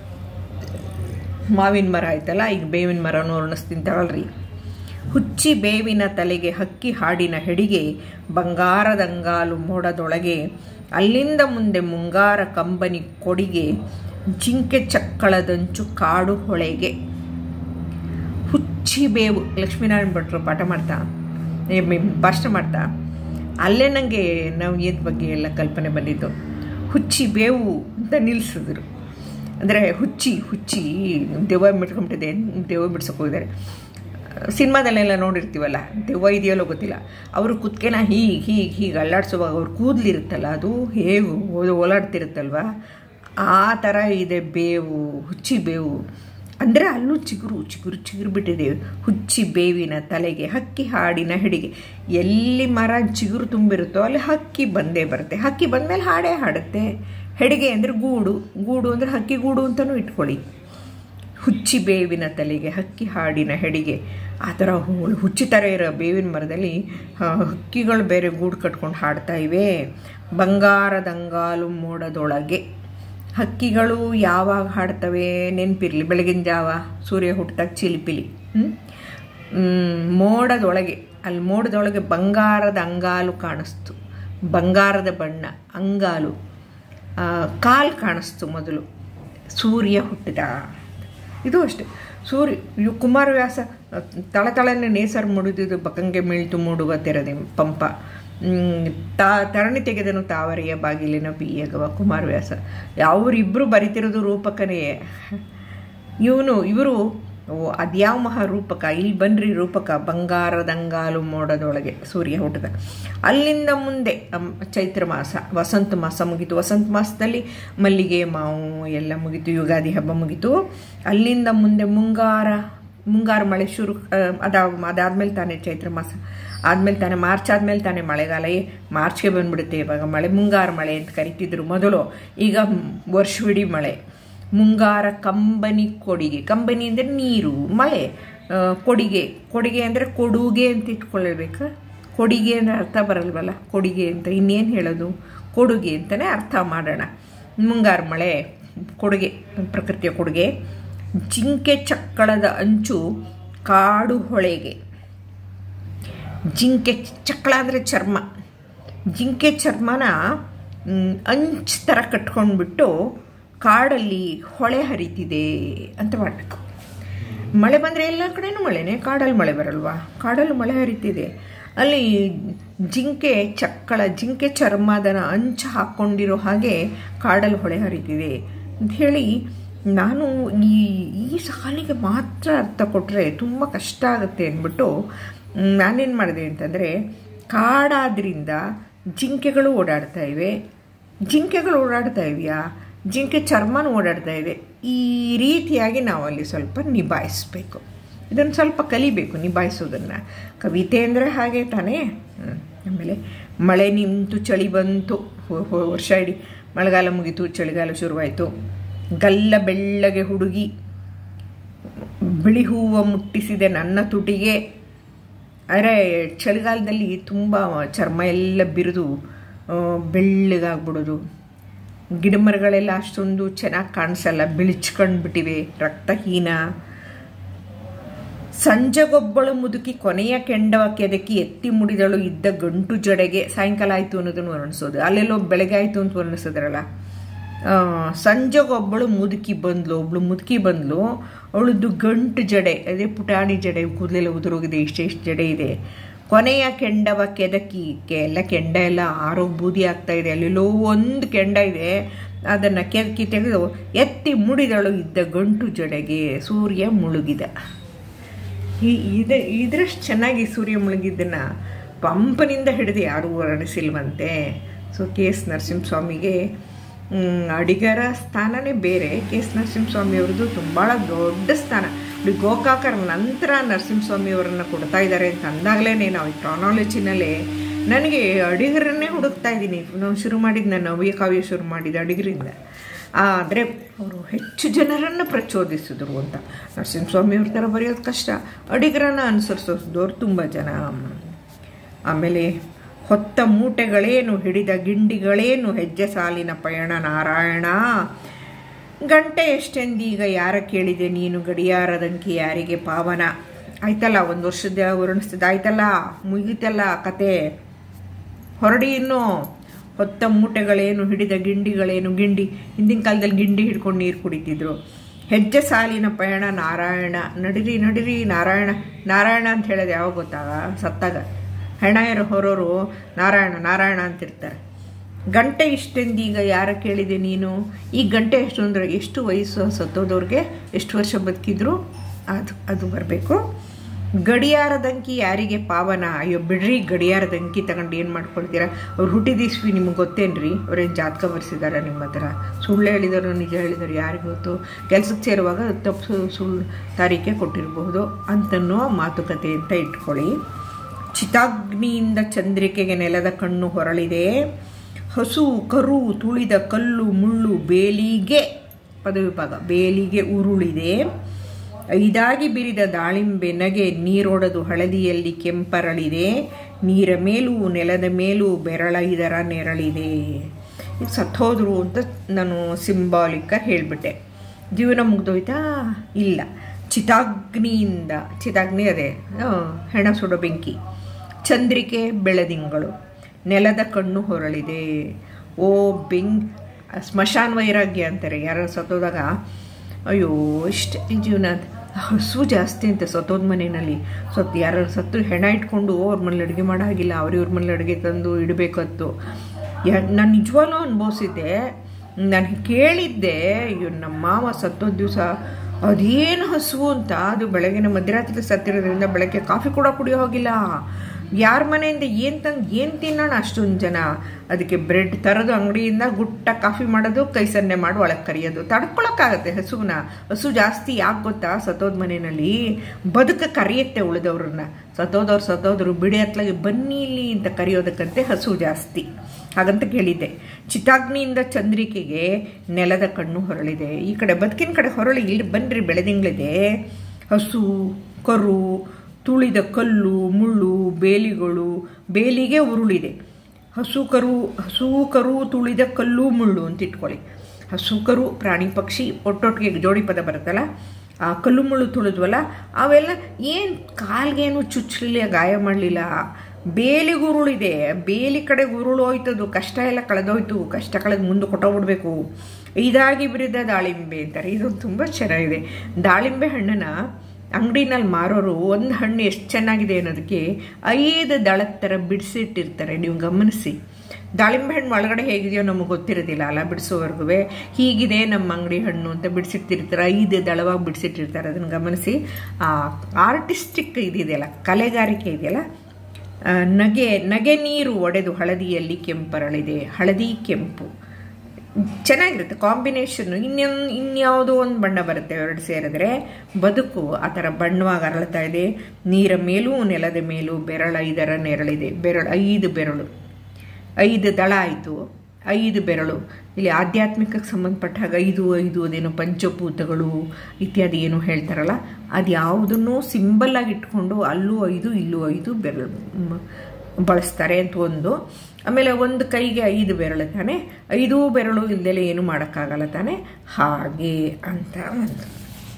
ಮಾವಿನ ಮರ ಆಯ್ತಲ್ಲ ಈಗ ಬೇವಿನ ಮರನೂ ವರ್ಣಿಸ್ತೀನಿ ತಗೊಳ್ರಿ ಹುಚ್ಚಿ ಬೇವಿನ ತಲೆಗೆ ಹಕ್ಕಿ ಹಾಡಿನ ಹೆಡಿಗೆ ಬಂಗಾರದಂಗಾಲು ಮೋಡದೊಳಗೆ ಅಲ್ಲಿಂದ ಮುಂದೆ ಮುಂಗಾರ ಕಂಬನಿ ಕೊಡಿಗೆ ಜಿಂಕೆ ಚಕ್ಕಳದಂಚು ಕಾಡು ಹೊಳೆಗೆ ಹುಚ್ಚಿ ಬೇವು ಲಕ್ಷ್ಮೀನಾರಾಯಣ ಭಟ್ರು ಪಾಠ ಮಾಡ್ತಾ ಭಾಷಣ ಮಾಡ್ತಾ ಅಲ್ಲೇ ನನಗೆ ನವ್ಯದ ಬಗ್ಗೆ ಎಲ್ಲ ಕಲ್ಪನೆ ಬಂದಿದ್ದು ಹುಚ್ಚಿ ಬೇವು ಅಂತ ನಿಲ್ಲಿಸಿದ್ರು ಅಂದರೆ ಹುಚ್ಚಿ ಹುಚ್ಚಿ ದೆವ್ವ ಬಿಟ್ಕೊಂಬಿಟ್ಟಿದೆ ದೆವ್ವ ಬಿಡ್ಸೋಕೆ ಹೋಗಿದ್ದಾರೆ ಸಿನಿಮಾದಲ್ಲೆಲ್ಲ ನೋಡಿರ್ತೀವಲ್ಲ ದೆವ್ವ ಇದೆಯಲ್ಲೋ ಗೊತ್ತಿಲ್ಲ ಅವರು ಕುತ್ಕೆನ ಹೀಗೆ ಹೀಗೆ ಹೀಗೆ ಅಲ್ಲಾಡ್ಸುವಾಗ ಅವ್ರು ಕೂದಲಿರುತ್ತಲ್ಲ ಅದು ಹೇಗೆ ಓಲಾಡ್ತಿರುತ್ತಲ್ವ ಆ ಥರ ಇದೆ ಬೇವು ಹುಚ್ಚಿ ಬೇವು ಅಂದರೆ ಅಲ್ಲೂ ಚಿಗುರು ಚಿಗುರು ಚಿಗುರು ಬಿಟ್ಟಿದೆ ಹುಚ್ಚಿ ಬೇವಿನ ತಲೆಗೆ ಹಕ್ಕಿ ಹಾಡಿನ ಹಿಡಿಗೆ ಎಲ್ಲಿ ಮರ ಚಿಗುರು ತುಂಬಿರುತ್ತೋ ಅಲ್ಲಿ ಹಕ್ಕಿ ಬಂದೇ ಬರುತ್ತೆ ಹಕ್ಕಿ ಬಂದಮೇಲೆ ಹಾಡೇ ಹಾಡುತ್ತೆ ಹೆಡಿಗೆ ಅಂದರೆ ಗೂಡು ಗೂಡು ಅಂದರೆ ಹಕ್ಕಿ ಗೂಡು ಅಂತಲೂ ಇಟ್ಕೊಳ್ಳಿ ಹುಚ್ಚಿ ಬೇವಿನ ತಲೆಗೆ ಹಕ್ಕಿ ಹಾಡಿನ ಹೆಡಿಗೆ ಆ ಥರ ಹುಚ್ಚಿ ಥರ ಇರೋ ಬೇವಿನ ಮರದಲ್ಲಿ ಹಕ್ಕಿಗಳು ಬೇರೆ ಗೂಡು ಕಟ್ಕೊಂಡು ಹಾಡ್ತಾ ಇವೆ ಬಂಗಾರದಂಗಾಲು ಮೋಡದೊಳಗೆ ಹಕ್ಕಿಗಳು ಯಾವಾಗ ಹಾಡ್ತವೆ ನೆನಪಿರಲಿ ಬೆಳಗಿನ ಜಾವ ಸೂರ್ಯ ಹುಟ್ಟಿದಾಗ ಚಿಲಿಪಿಲಿ ಮೋಡದೊಳಗೆ ಅಲ್ಲಿ ಮೋಡದೊಳಗೆ ಬಂಗಾರದ ಅಂಗಾಲು ಕಾಣಿಸ್ತು ಬಂಗಾರದ ಬಣ್ಣ ಅಂಗಾಲು ಕಾಲು ಕಾಣಿಸ್ತು ಮೊದಲು ಸೂರ್ಯ ಹುಟ್ಟಿದ ಇದು ಅಷ್ಟೆ ಸೂರ್ಯ ಇವು ಕುಮಾರವ್ಯಾಸ ತಳತಳನೆ ನೇಸರು ಮುಡಿದಿದ್ದು ಬಕಂಗೆ ಮಿಳ್ತು ಮೂಡುವ ತೆರದೆ ಪಂಪ ತಾ ತರಣಿ ತೆಗೆದನು ತಾವರೆಯ ಬಾಗಿಲಿನ ಬಿಯಗವ ಕುಮಾರವ್ಯಾಸ ಅವರಿಬ್ಬರು ಬರಿತಿರೋದು ರೂಪಕನೇ ಇವನು ಇವರು ಅದ್ಯಾವ ಮಹಾ ರೂಪಕ ಇಲ್ಲಿ ಬನ್ರಿ ರೂಪಕ ಬಂಗಾರದಂಗಾಲು ಮೋಡದೊಳಗೆ ಸೂರ್ಯ ಹುಟ್ಟದ ಅಲ್ಲಿಂದ ಮುಂದೆ ಚೈತ್ರ ಮಾಸ ವಸಂತ ಮಾಸ ಮುಗೀತು ವಸಂತ ಮಾಸದಲ್ಲಿ ಮಲ್ಲಿಗೆ ಮಾವು ಎಲ್ಲ ಮುಗೀತು ಯುಗಾದಿ ಹಬ್ಬ ಮುಗೀತು ಅಲ್ಲಿಂದ ಮುಂದೆ ಮುಂಗಾರ ಮುಂಗಾರು ಮಳೆ ಶುರು ಅದ ಅದಾದ್ಮೇಲೆ ತಾನೇ ಚೈತ್ರ ಮಾಸ ಆದಮೇಲೆ ತಾನೇ ಮಾರ್ಚ್ ಆದಮೇಲೆ ತಾನೇ ಮಳೆಗಾಲ ಮಾರ್ಚ್ಗೆ ಬಂದ್ಬಿಡುತ್ತೆ ಇವಾಗ ಮಳೆ ಮುಂಗಾರು ಮಳೆ ಅಂತ ಕರಿತಿದ್ರು ಮೊದಲು ಈಗ ವರ್ಷವಿಡೀ ಮಳೆ ಮುಂಗಾರ ಕಂಬನಿ ಕೊಡಿಗೆ ಕಂಬನಿ ಅಂದರೆ ನೀರು ಮಳೆ ಕೊಡಿಗೆ ಕೊಡಿಗೆ ಅಂದರೆ ಕೊಡುಗೆ ಅಂತ ಇಟ್ಕೊಳ್ಳಬೇಕು ಕೊಡಿಗೆ ಅಂದರೆ ಅರ್ಥ ಬರಲ್ವಲ್ಲ ಕೊಡಿಗೆ ಅಂತ ಇನ್ನೇನು ಹೇಳೋದು ಕೊಡುಗೆ ಅಂತಲೇ ಅರ್ಥ ಮಾಡೋಣ ಮುಂಗಾರು ಮಳೆ ಕೊಡುಗೆ ಪ್ರಕೃತಿಯ ಕೊಡುಗೆ ಜಿಂಕೆ ಚಕ್ಕಳದ ಅಂಚು ಕಾಡು ಹೊಳೆಗೆ ಜಿಂಕೆ ಚಕ್ಕಳ ಅಂದರೆ ಚರ್ಮ ಜಿಂಕೆ ಚರ್ಮನ ಅಂಚು ಥರ ಕಟ್ಕೊಂಡ್ಬಿಟ್ಟು ಕಾಡಲ್ಲಿ ಹೊಳೆ ಹರಿತಿದೆ ಅಂತ ಮಾಡಬೇಕು ಮಳೆ ಬಂದರೆ ಎಲ್ಲ ಕಡೆನೂ ಮಳೆನೇ ಕಾಡಲ್ಲಿ ಮಳೆ ಬರಲ್ವಾ ಕಾಡಲ್ಲಿ ಮಳೆ ಹರಿತಿದೆ ಅಲ್ಲಿ ಜಿಂಕೆ ಚಕ್ಕಳ ಜಿಂಕೆ ಚರ್ಮದನ ಅಂಚು ಹಾಕ್ಕೊಂಡಿರೋ ಹಾಗೆ ಕಾಡಲ್ಲಿ ಹೊಳೆ ಹರಿತಿದೆ ಅಂತ ಹೇಳಿ ನಾನು ಈ ಈ ಸಾಲಿಗೆ ಮಾತ್ರ ಅರ್ಥ ಕೊಟ್ಟರೆ ತುಂಬ ಕಷ್ಟ ಆಗುತ್ತೆ ಅಂದ್ಬಿಟ್ಟು ನಾನೇನು ಮಾಡಿದೆ ಅಂತಂದರೆ ಕಾಡಾದ್ರಿಂದ ಜಿಂಕೆಗಳು ಓಡಾಡ್ತಾ ಇವೆ ಜಿಂಕೆಗಳು ಓಡಾಡ್ತಾ ಇವೆಯಾ ಜಿಂಕೆ ಚರ್ಮನೂ ಓಡಾಡ್ತಾ ಇದೆ ಈ ರೀತಿಯಾಗಿ ನಾವು ಅಲ್ಲಿ ಸ್ವಲ್ಪ ನಿಭಾಯಿಸಬೇಕು ಇದನ್ನು ಸ್ವಲ್ಪ ಕಲಿಬೇಕು ನಿಭಾಯಿಸೋದನ್ನು ಕವಿತೆ ಅಂದರೆ ಹಾಗೆ ತಾನೇ ಆಮೇಲೆ ಮಳೆ ನಿಂತು ಚಳಿ ಬಂತು ವರ್ಷ ಇಡೀ ಮಳೆಗಾಲ ಮುಗೀತು ಚಳಿಗಾಲ ಶುರುವಾಯಿತು ಗಲ್ಲ ಬೆಳ್ಳಗೆ ಹುಡುಗಿ ಬಿಳಿ ಹೂವು ಮುಟ್ಟಿಸಿದೆ ನನ್ನ ತುಟಿಗೆ ಆದರೆ ಚಳಿಗಾಲದಲ್ಲಿ ತುಂಬ ಚರ್ಮ ಎಲ್ಲ ಬಿರಿದು ಬೆಳ್ಳಗಾಗ್ಬಿಡೋದು ಗಿಡ ಮರಗಳೆಲ್ಲ ಅಷ್ಟೊಂದು ಚೆನ್ನಾಗಿ ಕಾಣಿಸಲ್ಲ ಬಿಳಿಚ್ಕೊಂಡ್ಬಿಟ್ಟಿವೆ ರಕ್ತಹೀನ ಸಂಜೆಗೊಬ್ಬಳು ಮುದುಕಿ ಕೊನೆಯ ಕೆಂಡವ ಕೆದಕಿ ಎತ್ತಿ ಮುಡಿದಳು ಇದ್ದ ಗಂಟು ಜಡೆಗೆ ಸಾಯಂಕಾಲ ಆಯಿತು ಅನ್ನೋದನ್ನು ವರ್ಣಿಸೋದು ಅಲ್ಲೆಲ್ಲೋ ಬೆಳಗ್ಗೆ ಆಯಿತು ಅಂತ ವರ್ಣಿಸಿದ್ರಲ್ಲ ಸಂಜೆಗೊಬ್ಬಳು ಮುದುಕಿ ಬಂದ್ಲು ಒಬ್ಳು ಮುದುಕಿ ಬಂದ್ಲು ಅವಳದ್ದು ಗಂಟು ಜಡೆ ಅದೇ ಪುಟಾಣಿ ಜಡೆ ಕೂದಲೆಲ್ಲ ಉದುರೋಗಿದೆ ಇಷ್ಟೇ ಇಷ್ಟು ಜಡೆ ಇದೆ ಕೊನೆಯ ಕೆಂಡವ ಕೆದಕಿ ಎಲ್ಲ ಕೆಂಡ ಎಲ್ಲ ಆರೋಗ್ ಬೂದಿ ಆಗ್ತಾ ಇದೆ ಅಲ್ಲೆಲ್ಲೋ ಒಂದು ಕೆಂಡ ಇದೆ ಅದನ್ನು ಕೆದಕಿ ತೆಗೆದು ಎತ್ತಿ ಮುಡಿದಳು ಇದ್ದ ಗಂಟು ಜಡೆಗೆ ಸೂರ್ಯ ಮುಳುಗಿದ ಈ ಇದು ಇದರಷ್ಟು ಚೆನ್ನಾಗಿ ಸೂರ್ಯ ಮುಳುಗಿದ್ದನ್ನು ಪಂಪನಿಂದ ಹಿಡಿದು ಯಾರೂ ವರ್ಣಿಸಿಲ್ವಂತೆ ಸೊ ಕೆ ಎಸ್ ನರಸಿಂಹಸ್ವಾಮಿಗೆ ಅಡಿಗರ ಸ್ಥಾನನೇ ಬೇರೆ ಕೆ ಎಸ್ ನರಸಿಂಹಸ್ವಾಮಿಯವ್ರದ್ದು ತುಂಬ ದೊಡ್ಡ ಸ್ಥಾನ ಗೋಕಾಕರ ನಂತರ ನರಸಿಂಹಸ್ವಾಮಿಯವರನ್ನು ಕೊಡ್ತಾ ಇದ್ದಾರೆ ಅಂತ ಅಂದಾಗಲೇ ನಾವು ಈ ಕ್ರಾನಾಲಜಿನಲ್ಲೇ ನನಗೆ ಅಡಿಗರನ್ನೇ ಹುಡುಕ್ತಾ ಇದ್ದೀನಿ ನಾವು ಶುರು ಮಾಡಿದ್ದು ನಾನು ನವ್ಯ ಕಾವ್ಯ ಶುರು ಮಾಡಿದ್ದು ಅಡಿಗರಿಂದ ಆದರೆ ಅವರು ಹೆಚ್ಚು ಜನರನ್ನು ಪ್ರಚೋದಿಸಿದ್ರು ಅಂತ ನರಸಿಂಹಸ್ವಾಮಿಯವ್ರ ಥರ ಬರೆಯೋದು ಕಷ್ಟ ಅಡಿಗರನ್ನು ಅನುಸರಿಸೋದವ್ರು ತುಂಬ ಜನ ಆಮೇಲೆ ಹೊತ್ತ ಮೂಟೆಗಳೇನು ಹಿಡಿದ ಗಿಂಡಿಗಳೇನು ಹೆಜ್ಜೆ ಸಾಲಿನ ಪಯಣ ನಾರಾಯಣ ಗಂಟೆ ಎಷ್ಟೆಂದೀಗ ಯಾರ ಕೇಳಿದೆ ನೀನು ಗಡಿಯಾರದಂಕಿ ಯಾರಿಗೆ ಪಾವನ ಆಯ್ತಲ್ಲ ಒಂದು ವರ್ಷದ ವರ್ಣಿಸ್ತಿದ್ದ ಆಯ್ತಲ್ಲ ಮುಗೀತಲ್ಲ ಕತೆ ಹೊರಡಿ ಇನ್ನು ಹೊತ್ತ ಮೂಟೆಗಳೇನು ಹಿಡಿದ ಗಿಂಡಿಗಳೇನು ಗಿಂಡಿ ಹಿಂದಿನ ಕಾಲದಲ್ಲಿ ಗಿಂಡಿ ಹಿಡ್ಕೊಂಡು ನೀರು ಕುಡಿತಿದ್ರು ಹೆಜ್ಜೆ ಸಾಲಿನ ಪಯಣ ನಾರಾಯಣ ನಡಿರಿ ನಡಿರಿ ನಾರಾಯಣ ನಾರಾಯಣ ಅಂತ ಹೇಳೋದು ಯಾವಾಗ ಗೊತ್ತಾಗ ಸತ್ತಾಗ ಹೆಣ ಹೊರೋರು ನಾರಾಯಣ ನಾರಾಯಣ ಅಂತಿರ್ತಾರೆ ಗಂಟೆ ಇಷ್ಟೆಂದೀಗ ಯಾರ ಕೇಳಿದೆ ನೀನು ಈ ಗಂಟೆ ಎಷ್ಟು ಅಂದರೆ ಎಷ್ಟು ವಯಸ್ಸು ಸತ್ತೋದವ್ರಿಗೆ ಎಷ್ಟು ವರ್ಷ ಬದುಕಿದ್ರು ಅದು ಅದು ಬರಬೇಕು ಗಡಿಯಾರದಂಕಿ ಯಾರಿಗೆ ಪಾವನ ಅಯ್ಯೋ ಬಿಡ್ರಿ ಗಡಿಯಾರದಂಕಿ ತಗೊಂಡು ಏನು ಮಾಡ್ಕೊಳ್ತೀರಾ ಅವ್ರು ಹುಟ್ಟಿದಿಸ್ವಿ ನಿಮ್ಗೆ ಗೊತ್ತೇನ್ರಿ ಅವ್ರೇನು ಜಾತಕ ಬರ್ಸಿದಾರ ನಿಮ್ಮ ಹತ್ರ ಸುಳ್ಳು ಹೇಳಿದರು ನಿಜ ಹೇಳಿದರು ಯಾರಿಗೆ ಗೊತ್ತು ಕೆಲಸಕ್ಕೆ ಸೇರುವಾಗ ತಪ್ಪು ಸುಳ್ಳು ತಾರೀಕೆ ಕೊಟ್ಟಿರಬಹುದು ಅಂತನ್ನೋ ಮಾತುಕತೆ ಅಂತ ಇಟ್ಕೊಳ್ಳಿ ಚಿತಾಗ್ನಿಯಿಂದ ಚಂದ್ರಿಕೆಗೆ ನೆಲದ ಕಣ್ಣು ಹೊರಳಿದೆ ಹಸು ಕರು ತುಳಿದ ಕಲ್ಲು ಮುಳ್ಳು ಬೇಲಿಗೆ ಪದವಿಭಾಗ ಬೇಲಿಗೆ ಉರುಳಿದೆ ಐದಾಗಿ ಬಿರಿದ ದಾಳಿಂಬೆ ನಗೆ ನೀರೊಡೆದು ಹಳದಿಯಲ್ಲಿ ಕೆಂಪರಳಿದೆ ನೀರ ಮೇಲೂ ನೆಲದ ಮೇಲೂ ಬೆರಳ ಇದರ ನೆರಳಿದೆ ಈಗ ಸತ್ತೋದ್ರು ಅಂತ ನಾನು ಸಿಂಬಾಲಿಕಾಗಿ ಹೇಳಿಬಿಟ್ಟೆ ಜೀವನ ಮುಗ್ದೋಯ್ತಾ ಇಲ್ಲ ಚಿತಾಗ್ನಿಯಿಂದ ಚಿತಾಗ್ನಿ ಅದೇ ಹೆಣ ಸುಡೋ ಬೆಂಕಿ ಚಂದ್ರಿಕೆ ಬೆಳದಿಂಗಳು ನೆಲದ ಕಣ್ಣು ಹೊರಳಿದೆ ಓ ಬೆಂಗ್ ಸ್ಮಶಾನ ವೈರಾಗ್ಯ ಅಂತಾರೆ ಯಾರು ಸತ್ತೋದಾಗ ಅಯ್ಯೋ ಇಷ್ಟ ಜೀವನ ಹಸು ಜಾಸ್ತಿ ಅಂತ ಸತ್ತೋದ ಮನೆಯಲ್ಲಿ ಸತ್ತು ಯಾರು ಸತ್ತು ಹೆಣ ಇಟ್ಕೊಂಡು ಅವ್ರ ಮನೇಲಿ ಅಡುಗೆ ಮಾಡೋಗಿಲ್ಲ ಅವ್ರಿವ್ರ ಮನೇಲಿ ಅಡುಗೆ ತಂದು ಇಡಬೇಕತ್ತು ಯಾ ನಾನು ನಿಜವಾಗ್ಲೂ ಅನುಭವಿಸಿದ್ದೆ ನಾನು ಕೇಳಿದ್ದೆ ಅಯ್ಯೋ ನಮ್ಮ ಮಾವ ಸತ್ತೋದ ದಿವಸ ಅದೇನು ಹಸುವು ಅಂತ ಅದು ಬೆಳಗಿನ ಮಧ್ಯರಾತ್ರಿ ಸತ್ತಿರೋದ್ರಿಂದ ಬೆಳಗ್ಗೆ ಕಾಫಿ ಕೂಡ ಕುಡಿಯೋ ಹೋಗಿಲ್ಲ ಯಾರ ಮನೆಯಿಂದ ಏನು ತಂದು ಏನು ತಿನ್ನೋಣ ಅಷ್ಟೊಂದು ಜನ ಅದಕ್ಕೆ ಬ್ರೆಡ್ ತರೋದು ಅಂಗಡಿಯಿಂದ ಗುಟ್ಟ ಕಾಫಿ ಮಾಡೋದು ಕೈ ಸನ್ನೆ ಮಾಡಿ ಒಳಗೆ ಕರಿಯೋದು ತಡ್ಕೊಳಕ್ಕಾಗತ್ತೆ ಹಸುವನ್ನ ಹಸು ಜಾಸ್ತಿ ಯಾಕೆ ಗೊತ್ತಾ ಸತ್ತೋದ ಮನೆಯಲ್ಲಿ ಬದುಕ ಕರೆಯುತ್ತೆ ಉಳಿದವ್ರನ್ನ ಸತ್ತೋದವ್ರು ಸತ್ತೋದ್ರು ಬಿಡಿ ಹತ್ಲಾಗೆ ಬನ್ನಿ ಇಲ್ಲಿ ಅಂತ ಕರೆಯೋದಕ್ಕಂತೆ ಹಸು ಜಾಸ್ತಿ ಹಾಗಂತ ಕೇಳಿದ್ದೆ ಚಿತಾಗ್ನಿಯಿಂದ ಚಂದ್ರಿಕೆಗೆ ನೆಲದ ಕಣ್ಣು ಹೊರಳಿದೆ ಈ ಕಡೆ ಬದುಕಿನ ಕಡೆ ಹೊರಳಿ ಇಲ್ಲಿ ಬನ್ನಿರಿ ಬೆಳೆದಿಂಗಳಿದೆ ಹಸು ಕರು ತುಳಿದ ಕಲ್ಲು ಮುಳ್ಳು ಬೇಲಿಗಳು ಬೇಲಿಗೆ ಉರುಳಿದೆ ಹಸು ಕರು ಹಸು ಕರು ತುಳಿದ ಕಲ್ಲು ಮುಳ್ಳು ಅಂತ ಇಟ್ಕೊಳ್ಳಿ ಹಸು ಕರು ಪ್ರಾಣಿ ಪಕ್ಷಿ ಒಟ್ಟೊಟ್ಟಿಗೆ ಜೋಡಿ ಪದ ಬರುತ್ತಲ್ಲ ಆ ಕಲ್ಲು ಮುಳ್ಳು ತುಳಿದ್ವಲ್ಲ ಅವೆಲ್ಲ ಏನು ಕಾಲ್ಗೇನು ಚುಚ್ಚಲಿಲ್ಲ ಗಾಯ ಮಾಡಲಿಲ್ಲ ಬೇಲಿಗೆ ಉರುಳಿದೆ ಬೇಲಿ ಕಡೆ ಉರುಳೋಯ್ತದು ಕಷ್ಟ ಎಲ್ಲ ಕಳೆದೋಯ್ತು ಕಷ್ಟ ಕಳೆದು ಮುಂದೆ ಕೊಟ್ಟೋಗ್ಬಿಡ್ಬೇಕು ಇದಾಗಿ ಬಿರಿದ ದಾಳಿಂಬೆ ಅಂತಾರೆ ಇದು ತುಂಬ ಚೆನ್ನಾಗಿದೆ ದಾಳಿಂಬೆ ಹಣ್ಣನ್ನ ಅಂಗಡಿನಲ್ಲಿ ಮಾರೋರು ಒಂದು ಹಣ್ಣು ಎಷ್ಟು ಚೆನ್ನಾಗಿದೆ ಅನ್ನೋದಕ್ಕೆ ಐದು ದಳದ ಥರ ಬಿಡಿಸಿಟ್ಟಿರ್ತಾರೆ ನೀವು ಗಮನಿಸಿ ದಾಳಿಂಬೆ ಹಣ್ಣು ಒಳಗಡೆ ಹೇಗಿದೆಯೋ ನಮಗೆ ಗೊತ್ತಿರೋದಿಲ್ಲ ಅಲ್ಲ ಬಿಡಿಸೋವರೆಗೂ ಹೀಗಿದೆ ನಮ್ಮ ಅಂಗಡಿ ಹಣ್ಣು ಅಂತ ಬಿಡಿಸಿಟ್ಟಿರ್ತಾರೆ ಐದು ದಳವಾಗಿ ಬಿಡಿಸಿಟ್ಟಿರ್ತಾರೆ ಅದನ್ನು ಗಮನಿಸಿ ಆ ಆರ್ಟಿಸ್ಟಿಕ್ ಇದಿದೆಯಲ್ಲ ಕಲೆಗಾರಿಕೆ ಇದೆಯಲ್ಲ ನಗೆ ನಗೆ ನೀರು ಒಡೆದು ಹಳದಿಯಲ್ಲಿ ಕೆಂಪರಳಿದೆ ಹಳದಿ ಕೆಂಪು ಚೆನ್ನಾಗಿರುತ್ತೆ ಕಾಂಬಿನೇಷನ್ ಇನ್ನೊಂದು ಇನ್ಯಾವುದೋ ಒಂದು ಬಣ್ಣ ಬರುತ್ತೆ ಎರಡು ಸೇರಿದ್ರೆ ಬದುಕು ಆ ಥರ ಬಣ್ಣವಾಗಿ ಅರಳ್ತಾ ಇದೆ ನೀರ ಮೇಲೂ ನೆಲದ ಮೇಲೂ ಬೆರಳ ಐದರ ನೆರಳಿದೆ ಬೆರಳು ಐದು ಬೆರಳು ಐದು ದಳ ಆಯಿತು ಐದು ಬೆರಳು ಇಲ್ಲಿ ಆಧ್ಯಾತ್ಮಿಕಕ್ಕೆ ಸಂಬಂಧಪಟ್ಟಾಗ ಐದು ಐದು ಅದೇನೋ ಪಂಚಭೂತಗಳು ಇತ್ಯಾದಿ ಏನು ಹೇಳ್ತಾರಲ್ಲ ಅದು ಯಾವುದನ್ನು ಸಿಂಬಲ್ ಆಗಿ ಇಟ್ಕೊಂಡು ಅಲ್ಲೂ ಐದು ಇಲ್ಲೂ ಐದು ಬೆರಳು ಬಳಸ್ತಾರೆ ಅಂತ ಒಂದು ಆಮೇಲೆ ಒಂದು ಕೈಗೆ ಐದು ಬೆರಳು ತಾನೆ ಐದೂ ಬೆರಳು ಇಲ್ದಲೆ ಏನು ಮಾಡೋಕ್ಕಾಗಲ್ಲ ತಾನೆ ಹಾಗೆ ಅಂತ ಒಂದು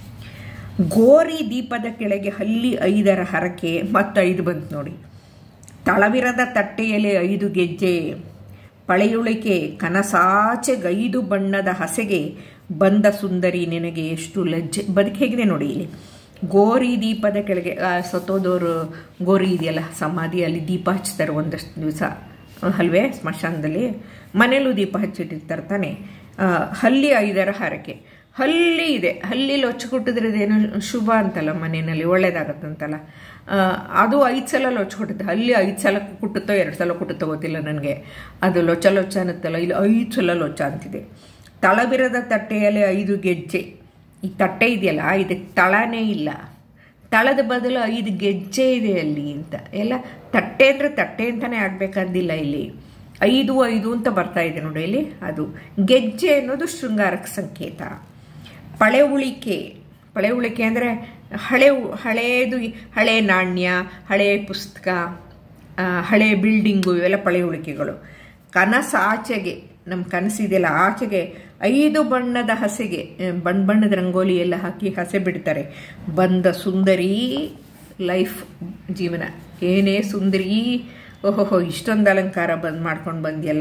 ಗೋರಿ ದೀಪದ ಕೆಳಗೆ ಹಲ್ಲಿ ಐದರ ಹರಕೆ ಮತ್ತು ಐದು ಬಂತು ನೋಡಿ ತಳವಿರದ ತಟ್ಟೆಯಲ್ಲಿ ಐದು ಗೆಜ್ಜೆ ಪಳೆಯುಳಿಕೆ ಕನಸಾಚೆಗೈದು ಬಣ್ಣದ ಹಸೆಗೆ ಬಂದ ಸುಂದರಿ ನಿನಗೆ ಎಷ್ಟು ಲಜ್ಜೆ ಬದುಕು ಹೇಗಿದೆ ನೋಡಿ ಇಲ್ಲಿ ಗೋರಿ ದೀಪದ ಕೆಳಗೆ ಸತ್ತೋದವರು ಗೋರಿ ಇದೆಯಲ್ಲ ಸಮಾಧಿಯಲ್ಲಿ ದೀಪ ಹಚ್ತಾರೆ ಒಂದಷ್ಟು ದಿವಸ ಅಲ್ವೇ ಸ್ಮಶಾನದಲ್ಲಿ ಮನೇಲೂ ದೀಪ ಹಚ್ಚಿಟ್ಟಿರ್ತಾರೆ ತಾನೆ ಹಲ್ಲಿ ಐದರ ಹರಕೆ ಹಲ್ಲಿ ಇದೆ ಹಲ್ಲಿಲಿ ಹೊಚ್ಕೊಟ್ಟಿದ್ರದೇನು ಶುಭ ಅಂತಲ್ಲ ಮನೆಯಲ್ಲಿ ಒಳ್ಳೇದಾಗತ್ತಂತಲ್ಲ ಅದು ಐದು ಸಲ ಲೊಚ್ಚ ಕೊಟ್ಟುತ್ತೆ ಅಲ್ಲಿ ಐದು ಸಲ ಕುಟ್ಟುತ್ತೋ ಎರಡು ಸಲ ಕುಟ್ಟುತ್ತೋ ಗೊತ್ತಿಲ್ಲ ನನಗೆ ಅದು ಲೊಚ್ಚ ಲೊಚ್ಚ ಅನ್ನತ್ತಲ್ಲ ಇಲ್ಲಿ ಐದು ಸಲ ಲೊಚ್ಚ ಅಂತಿದೆ ತಳಬಿರದ ತಟ್ಟೆಯಲ್ಲಿ ಐದು ಗೆಜ್ಜೆ ಈ ತಟ್ಟೆ ಇದೆಯಲ್ಲ ಇದಕ್ಕೆ ತಳನೇ ಇಲ್ಲ ತಳದ ಬದಲು ಐದು ಗೆಜ್ಜೆ ಇದೆ ಅಲ್ಲಿ ಅಂತ ಎಲ್ಲ ತಟ್ಟೆ ಅಂದರೆ ತಟ್ಟೆ ಅಂತಲೇ ಆಗಬೇಕಾದಿಲ್ಲ ಇಲ್ಲಿ ಐದು ಐದು ಅಂತ ಬರ್ತಾ ಇದೆ ನೋಡಿ ಇಲ್ಲಿ ಅದು ಗೆಜ್ಜೆ ಅನ್ನೋದು ಶೃಂಗಾರಕ್ಕೆ ಸಂಕೇತ ಪಳೆ ಉಳಿಕೆ ಪಳೆ ಉಳಿಕೆ ಅಂದರೆ ಹಳೆ ಹಳೇದು ಹಳೆ ನಾಣ್ಯ ಹಳೆ ಪುಸ್ತಕ ಹಳೆ ಬಿಲ್ಡಿಂಗು ಇವೆಲ್ಲ ಪಳೆ ಉಳಿಕೆಗಳು ಕನಸಾಚೆಗೆ ನಮ್ಮ ಕನಸಿದೆಯಲ್ಲ ಆಚೆಗೆ ಐದು ಬಣ್ಣದ ಹಸೆಗೆ ಬಣ್ಣ ಬಣ್ಣದ ರಂಗೋಲಿ ಎಲ್ಲ ಹಾಕಿ ಹಸೆ ಬಿಡ್ತಾರೆ ಬಂದ ಸುಂದರಿ ಲೈಫ್ ಜೀವನ ಏನೇ ಸುಂದರಿ ಓಹೋಹೋ ಇಷ್ಟೊಂದು ಅಲಂಕಾರ ಬಂದು ಮಾಡ್ಕೊಂಡು ಬಂದಿಯಲ್ಲ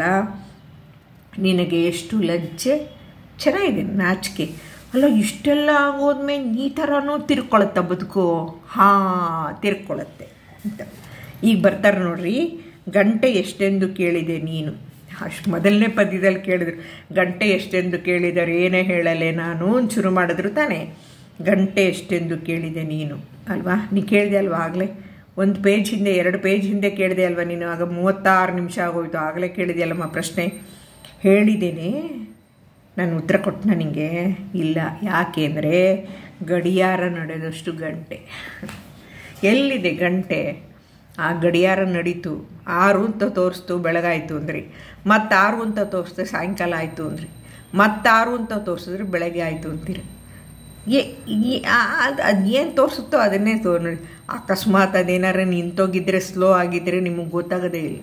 ನಿನಗೆ ಎಷ್ಟು ಲಜ್ಜೆ ಚೆನ್ನಾಗಿದೆ ನಾಚಿಕೆ ಅಲ್ಲ ಇಷ್ಟೆಲ್ಲ ಆಗೋದ್ಮೇಲೆ ಈ ಥರನೂ ತಿರ್ಕೊಳತ್ತ ಬದುಕು ಹಾಂ ತಿರ್ಕೊಳತ್ತೆ ಅಂತ ಈಗ ಬರ್ತಾರೆ ನೋಡ್ರಿ ಗಂಟೆ ಎಷ್ಟೆಂದು ಕೇಳಿದೆ ನೀನು ಅಷ್ಟು ಮೊದಲನೇ ಪದ್ಯದಲ್ಲಿ ಕೇಳಿದ್ರು ಗಂಟೆ ಎಷ್ಟೆಂದು ಕೇಳಿದರೆ ಏನೇ ಹೇಳಲೆ ನಾನು ಶುರು ಮಾಡಿದ್ರು ತಾನೇ ಗಂಟೆ ಎಷ್ಟೆಂದು ಕೇಳಿದೆ ನೀನು ಅಲ್ವಾ ನೀ ಕೇಳಿದೆ ಅಲ್ವಾ ಆಗಲೇ ಒಂದು ಪೇಜ್ ಹಿಂದೆ ಎರಡು ಪೇಜ್ ಹಿಂದೆ ಕೇಳಿದೆ ಅಲ್ವಾ ನೀನು ಆಗ ಮೂವತ್ತಾರು ನಿಮಿಷ ಆಗೋಯ್ತು ಆಗಲೇ ಕೇಳಿದೆಯಲ್ಲಮ್ಮ ಪ್ರಶ್ನೆ ಹೇಳಿದ್ದೇನೆ ನಾನು ಉತ್ತರ ಕೊಟ್ಟನ ನಿಮಗೆ ಇಲ್ಲ ಯಾಕೆ ಅಂದರೆ ಗಡಿಯಾರ ನಡೆದಷ್ಟು ಗಂಟೆ ಎಲ್ಲಿದೆ ಗಂಟೆ ಆ ಗಡಿಯಾರ ನಡೀತು ಆರು ಅಂತ ತೋರಿಸ್ತು ಬೆಳಗಾಯಿತು ಅಂದ್ರಿ ಮತ್ತು ಆರು ಅಂತ ತೋರಿಸಿದ್ರೆ ಸಾಯಂಕಾಲ ಆಯಿತು ಅಂದ್ರಿ ಮತ್ತಾರು ಅಂತ ತೋರಿಸಿದ್ರೆ ಬೆಳಗ್ಗೆ ಆಯಿತು ಅಂತೀರಿ ಏ ಅದು ಅದು ಏನು ತೋರಿಸುತ್ತೋ ಅದನ್ನೇ ತೋ ನೋಡಿ ಅಕಸ್ಮಾತ್ ಅದೇನಾರ ನಿಂತೋಗಿದ್ರೆ ಸ್ಲೋ ಆಗಿದ್ದರೆ ನಿಮಗೆ ಗೊತ್ತಾಗೋದೇ ಇಲ್ಲ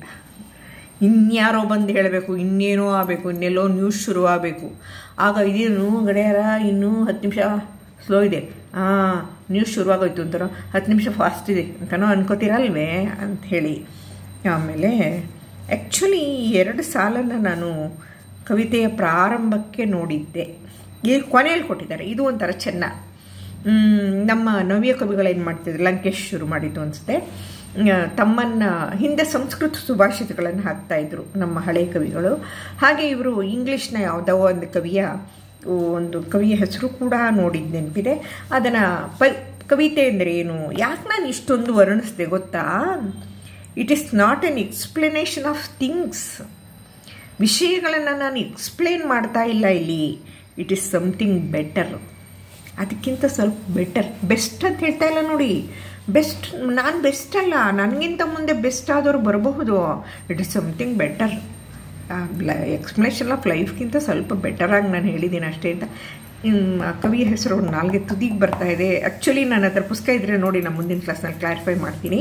ಇನ್ಯಾರೋ ಬಂದು ಹೇಳಬೇಕು ಇನ್ನೇನೋ ಆಗಬೇಕು ಇನ್ನೆಲ್ಲೋ ನ್ಯೂಸ್ ಶುರು ಆಗಬೇಕು ಆಗ ಇದೇನು ಗಡಿಯಾರ ಇನ್ನೂ ಹತ್ತು ನಿಮಿಷ ಸ್ಲೋ ಇದೆ ಹಾಂ ನ್ಯೂಸ್ ಶುರುವಾಗೋಯ್ತು ಅಂತಾರೋ ಹತ್ತು ನಿಮಿಷ ಫಾಸ್ಟ್ ಇದೆ ಅಂತನೋ ಅನ್ಕೋತೀರಲ್ವೇ ಅಂತ ಹೇಳಿ ಆಮೇಲೆ ಆ್ಯಕ್ಚುಲಿ ಎರಡು ಸಾಲನ್ನು ನಾನು ಕವಿತೆಯ ಪ್ರಾರಂಭಕ್ಕೆ ನೋಡಿದ್ದೆ ಈಗ ಕೊನೆಯಲ್ಲಿ ಕೊಟ್ಟಿದ್ದಾರೆ ಇದು ಒಂಥರ ಚೆನ್ನ ನಮ್ಮ ನವ್ಯ ಕವಿಗಳೇನು ಮಾಡ್ತಿದ್ರು ಲಂಕೇಶ್ ಶುರು ಮಾಡಿದ್ದು ಅನಿಸುತ್ತೆ ತಮ್ಮನ್ನು ಹಿಂದೆ ಸಂಸ್ಕೃತ ಸುಭಾಷಿತಗಳನ್ನು ಹಾಕ್ತಾಯಿದ್ರು ನಮ್ಮ ಹಳೆಯ ಕವಿಗಳು ಹಾಗೆ ಇವರು ಇಂಗ್ಲೀಷ್ನ ಯಾವುದೋ ಒಂದು ಕವಿಯ ಒಂದು ಕವಿಯ ಹೆಸರು ಕೂಡ ನೋಡಿದ ನೆನಪಿದೆ ಅದನ್ನು ಪ ಕವಿತೆ ಅಂದರೆ ಏನು ಯಾಕೆ ನಾನು ಇಷ್ಟೊಂದು ವರ್ಣಿಸಿದೆ ಗೊತ್ತಾ it is not an explanation of things ವಿಷಯಗಳನ್ನು ನಾನು ಎಕ್ಸ್ಪ್ಲೇನ್ ಮಾಡ್ತಾ ಇಲ್ಲ ಇಲ್ಲಿ ಇಟ್ ಈಸ್ ಸಮಥಿಂಗ್ ಬೆಟರ್ ಅದಕ್ಕಿಂತ ಸ್ವಲ್ಪ ಬೆಟರ್ ಬೆಸ್ಟ್ ಅಂತ ಹೇಳ್ತಾ ಇಲ್ಲ ನೋಡಿ ಬೆಸ್ಟ್ ನಾನು ಬೆಸ್ಟ್ ಅಲ್ಲ ನನಗಿಂತ ಮುಂದೆ ಬೆಸ್ಟ್ ಆದವರು ಬರಬಹುದು it is something better explanation of ಲೈಫ್ಗಿಂತ ಸ್ವಲ್ಪ ಬೆಟರಾಗಿ ನಾನು ಹೇಳಿದ್ದೀನಿ ಅಷ್ಟೇ ಅಂತ ಕವಿಯ ಹೆಸರು ನಾಲ್ಗೆ ತುದಿಗೆ ಬರ್ತಾ ಇದೆ ಆ್ಯಕ್ಚುಲಿ ನನ್ನ ಹತ್ರ ಪುಸ್ತಕ ಇದ್ದರೆ ನೋಡಿ ನಾನು ಮುಂದಿನ ಕ್ಲಾಸ್ನಲ್ಲಿ ಕ್ಲಾರಿಫೈ ಮಾಡ್ತೀನಿ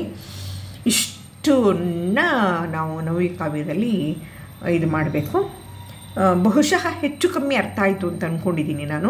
ಇಷ್ಟನ್ನ ನಾವು ನವ್ಯ ಕಾವ್ಯದಲ್ಲಿ ಇದು ಮಾಡಬೇಕು ಬಹುಶಃ ಹೆಚ್ಚು ಕಮ್ಮಿ ಅರ್ಥ ಆಯಿತು ಅಂತ ಅಂದ್ಕೊಂಡಿದ್ದೀನಿ ನಾನು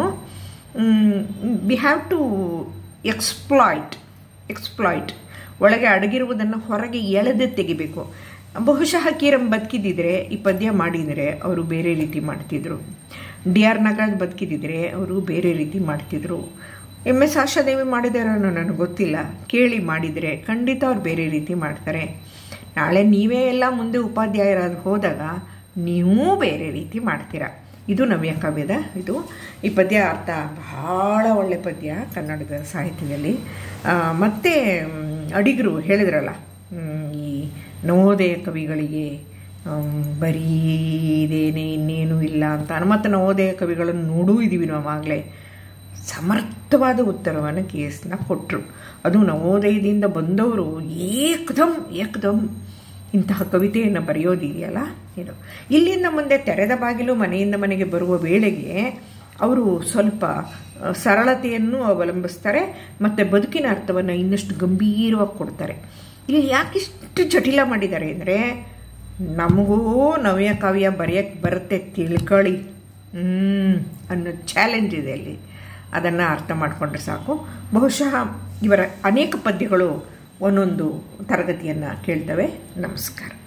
we have to exploit exploit ಒಳಗೆ ಅಡಗಿರುವುದನ್ನು ಹೊರಗೆ ಎಳೆದು ತೆಗಿಬೇಕು ಬಹುಶಃ ಕೀರಂ ಬದುಕಿದ್ದಿದ್ರೆ ಈ ಪದ್ಯ ಮಾಡಿದರೆ ಅವರು ಬೇರೆ ರೀತಿ ಮಾಡ್ತಿದ್ರು ಡಿ ಆರ್ ನಾಗರಾಜ್ ಬದುಕಿದ್ದಿದ್ರೆ ಅವರು ಬೇರೆ ರೀತಿ ಮಾಡ್ತಿದ್ರು ಎಮ್ ಎಸ್ ಆಶಾದೇವಿ ಮಾಡಿದಾರೋ ನನಗೆ ಗೊತ್ತಿಲ್ಲ ಕೇಳಿ ಮಾಡಿದರೆ ಖಂಡಿತ ಅವ್ರು ಬೇರೆ ರೀತಿ ಮಾಡ್ತಾರೆ ನಾಳೆ ನೀವೇ ಎಲ್ಲ ಮುಂದೆ ಉಪಾಧ್ಯಾಯರಾಗಿ ಹೋದಾಗ ನೀವು ಬೇರೆ ರೀತಿ ಮಾಡ್ತೀರಾ ಇದು ನವ್ಯ ಕಾವ್ಯದ ಇದು ಈ ಪದ್ಯ ಅರ್ಥ ಬಹಳ ಒಳ್ಳೆ ಪದ್ಯ ಕನ್ನಡದ ಸಾಹಿತ್ಯದಲ್ಲಿ ಮತ್ತು ಅಡಿಗರು ಹೇಳಿದ್ರಲ್ಲ ಈ ನವೋದಯ ಕವಿಗಳಿಗೆ ಬರೀ ಇದೇನೆ ಇನ್ನೇನು ಇಲ್ಲ ಅಂತ ಮತ್ತು ನವೋದಯ ಕವಿಗಳನ್ನು ನೋಡೂ ಇದ್ದೀವಿ ನಾವು ಆಗಲೇ ಸಮರ್ಥವಾದ ಉತ್ತರವನ್ನು ಕೇಸ್ನ ಕೊಟ್ಟರು ಅದು ನವೋದಯದಿಂದ ಬಂದವರು ಏಕದಮ್ ಏಕದಮ್ ಇಂತಹ ಕವಿತೆಯನ್ನು ಬರೆಯೋದಿದೆಯಲ್ಲ ಇದು ಇಲ್ಲಿಂದ ಮುಂದೆ ತೆರೆದ ಬಾಗಿಲು ಮನೆಯಿಂದ ಮನೆಗೆ ಬರುವ ವೇಳೆಗೆ ಅವರು ಸ್ವಲ್ಪ ಸರಳತೆಯನ್ನು ಅವಲಂಬಿಸ್ತಾರೆ ಮತ್ತು ಬದುಕಿನ ಅರ್ಥವನ್ನು ಇನ್ನಷ್ಟು ಗಂಭೀರವಾಗಿ ಕೊಡ್ತಾರೆ ಇಲ್ಲಿ ಯಾಕಿಷ್ಟು ಜಟಿಲ ಮಾಡಿದ್ದಾರೆ ಅಂದರೆ ನಮಗೂ ನವ್ಯ ಕಾವ್ಯ ಬರೆಯೋಕ್ಕೆ ಬರುತ್ತೆ ತಿಳ್ಕೊಳ್ಳಿ ಅನ್ನೋ ಚಾಲೆಂಜ್ ಇದೆ ಅಲ್ಲಿ ಅದನ್ನು ಅರ್ಥ ಮಾಡಿಕೊಂಡ್ರೆ ಸಾಕು ಬಹುಶಃ ಇವರ ಅನೇಕ ಪದ್ಯಗಳು ಒಂದೊಂದು ತರಗತಿಯನ್ನು ಕೇಳ್ತವೆ ನಮಸ್ಕಾರ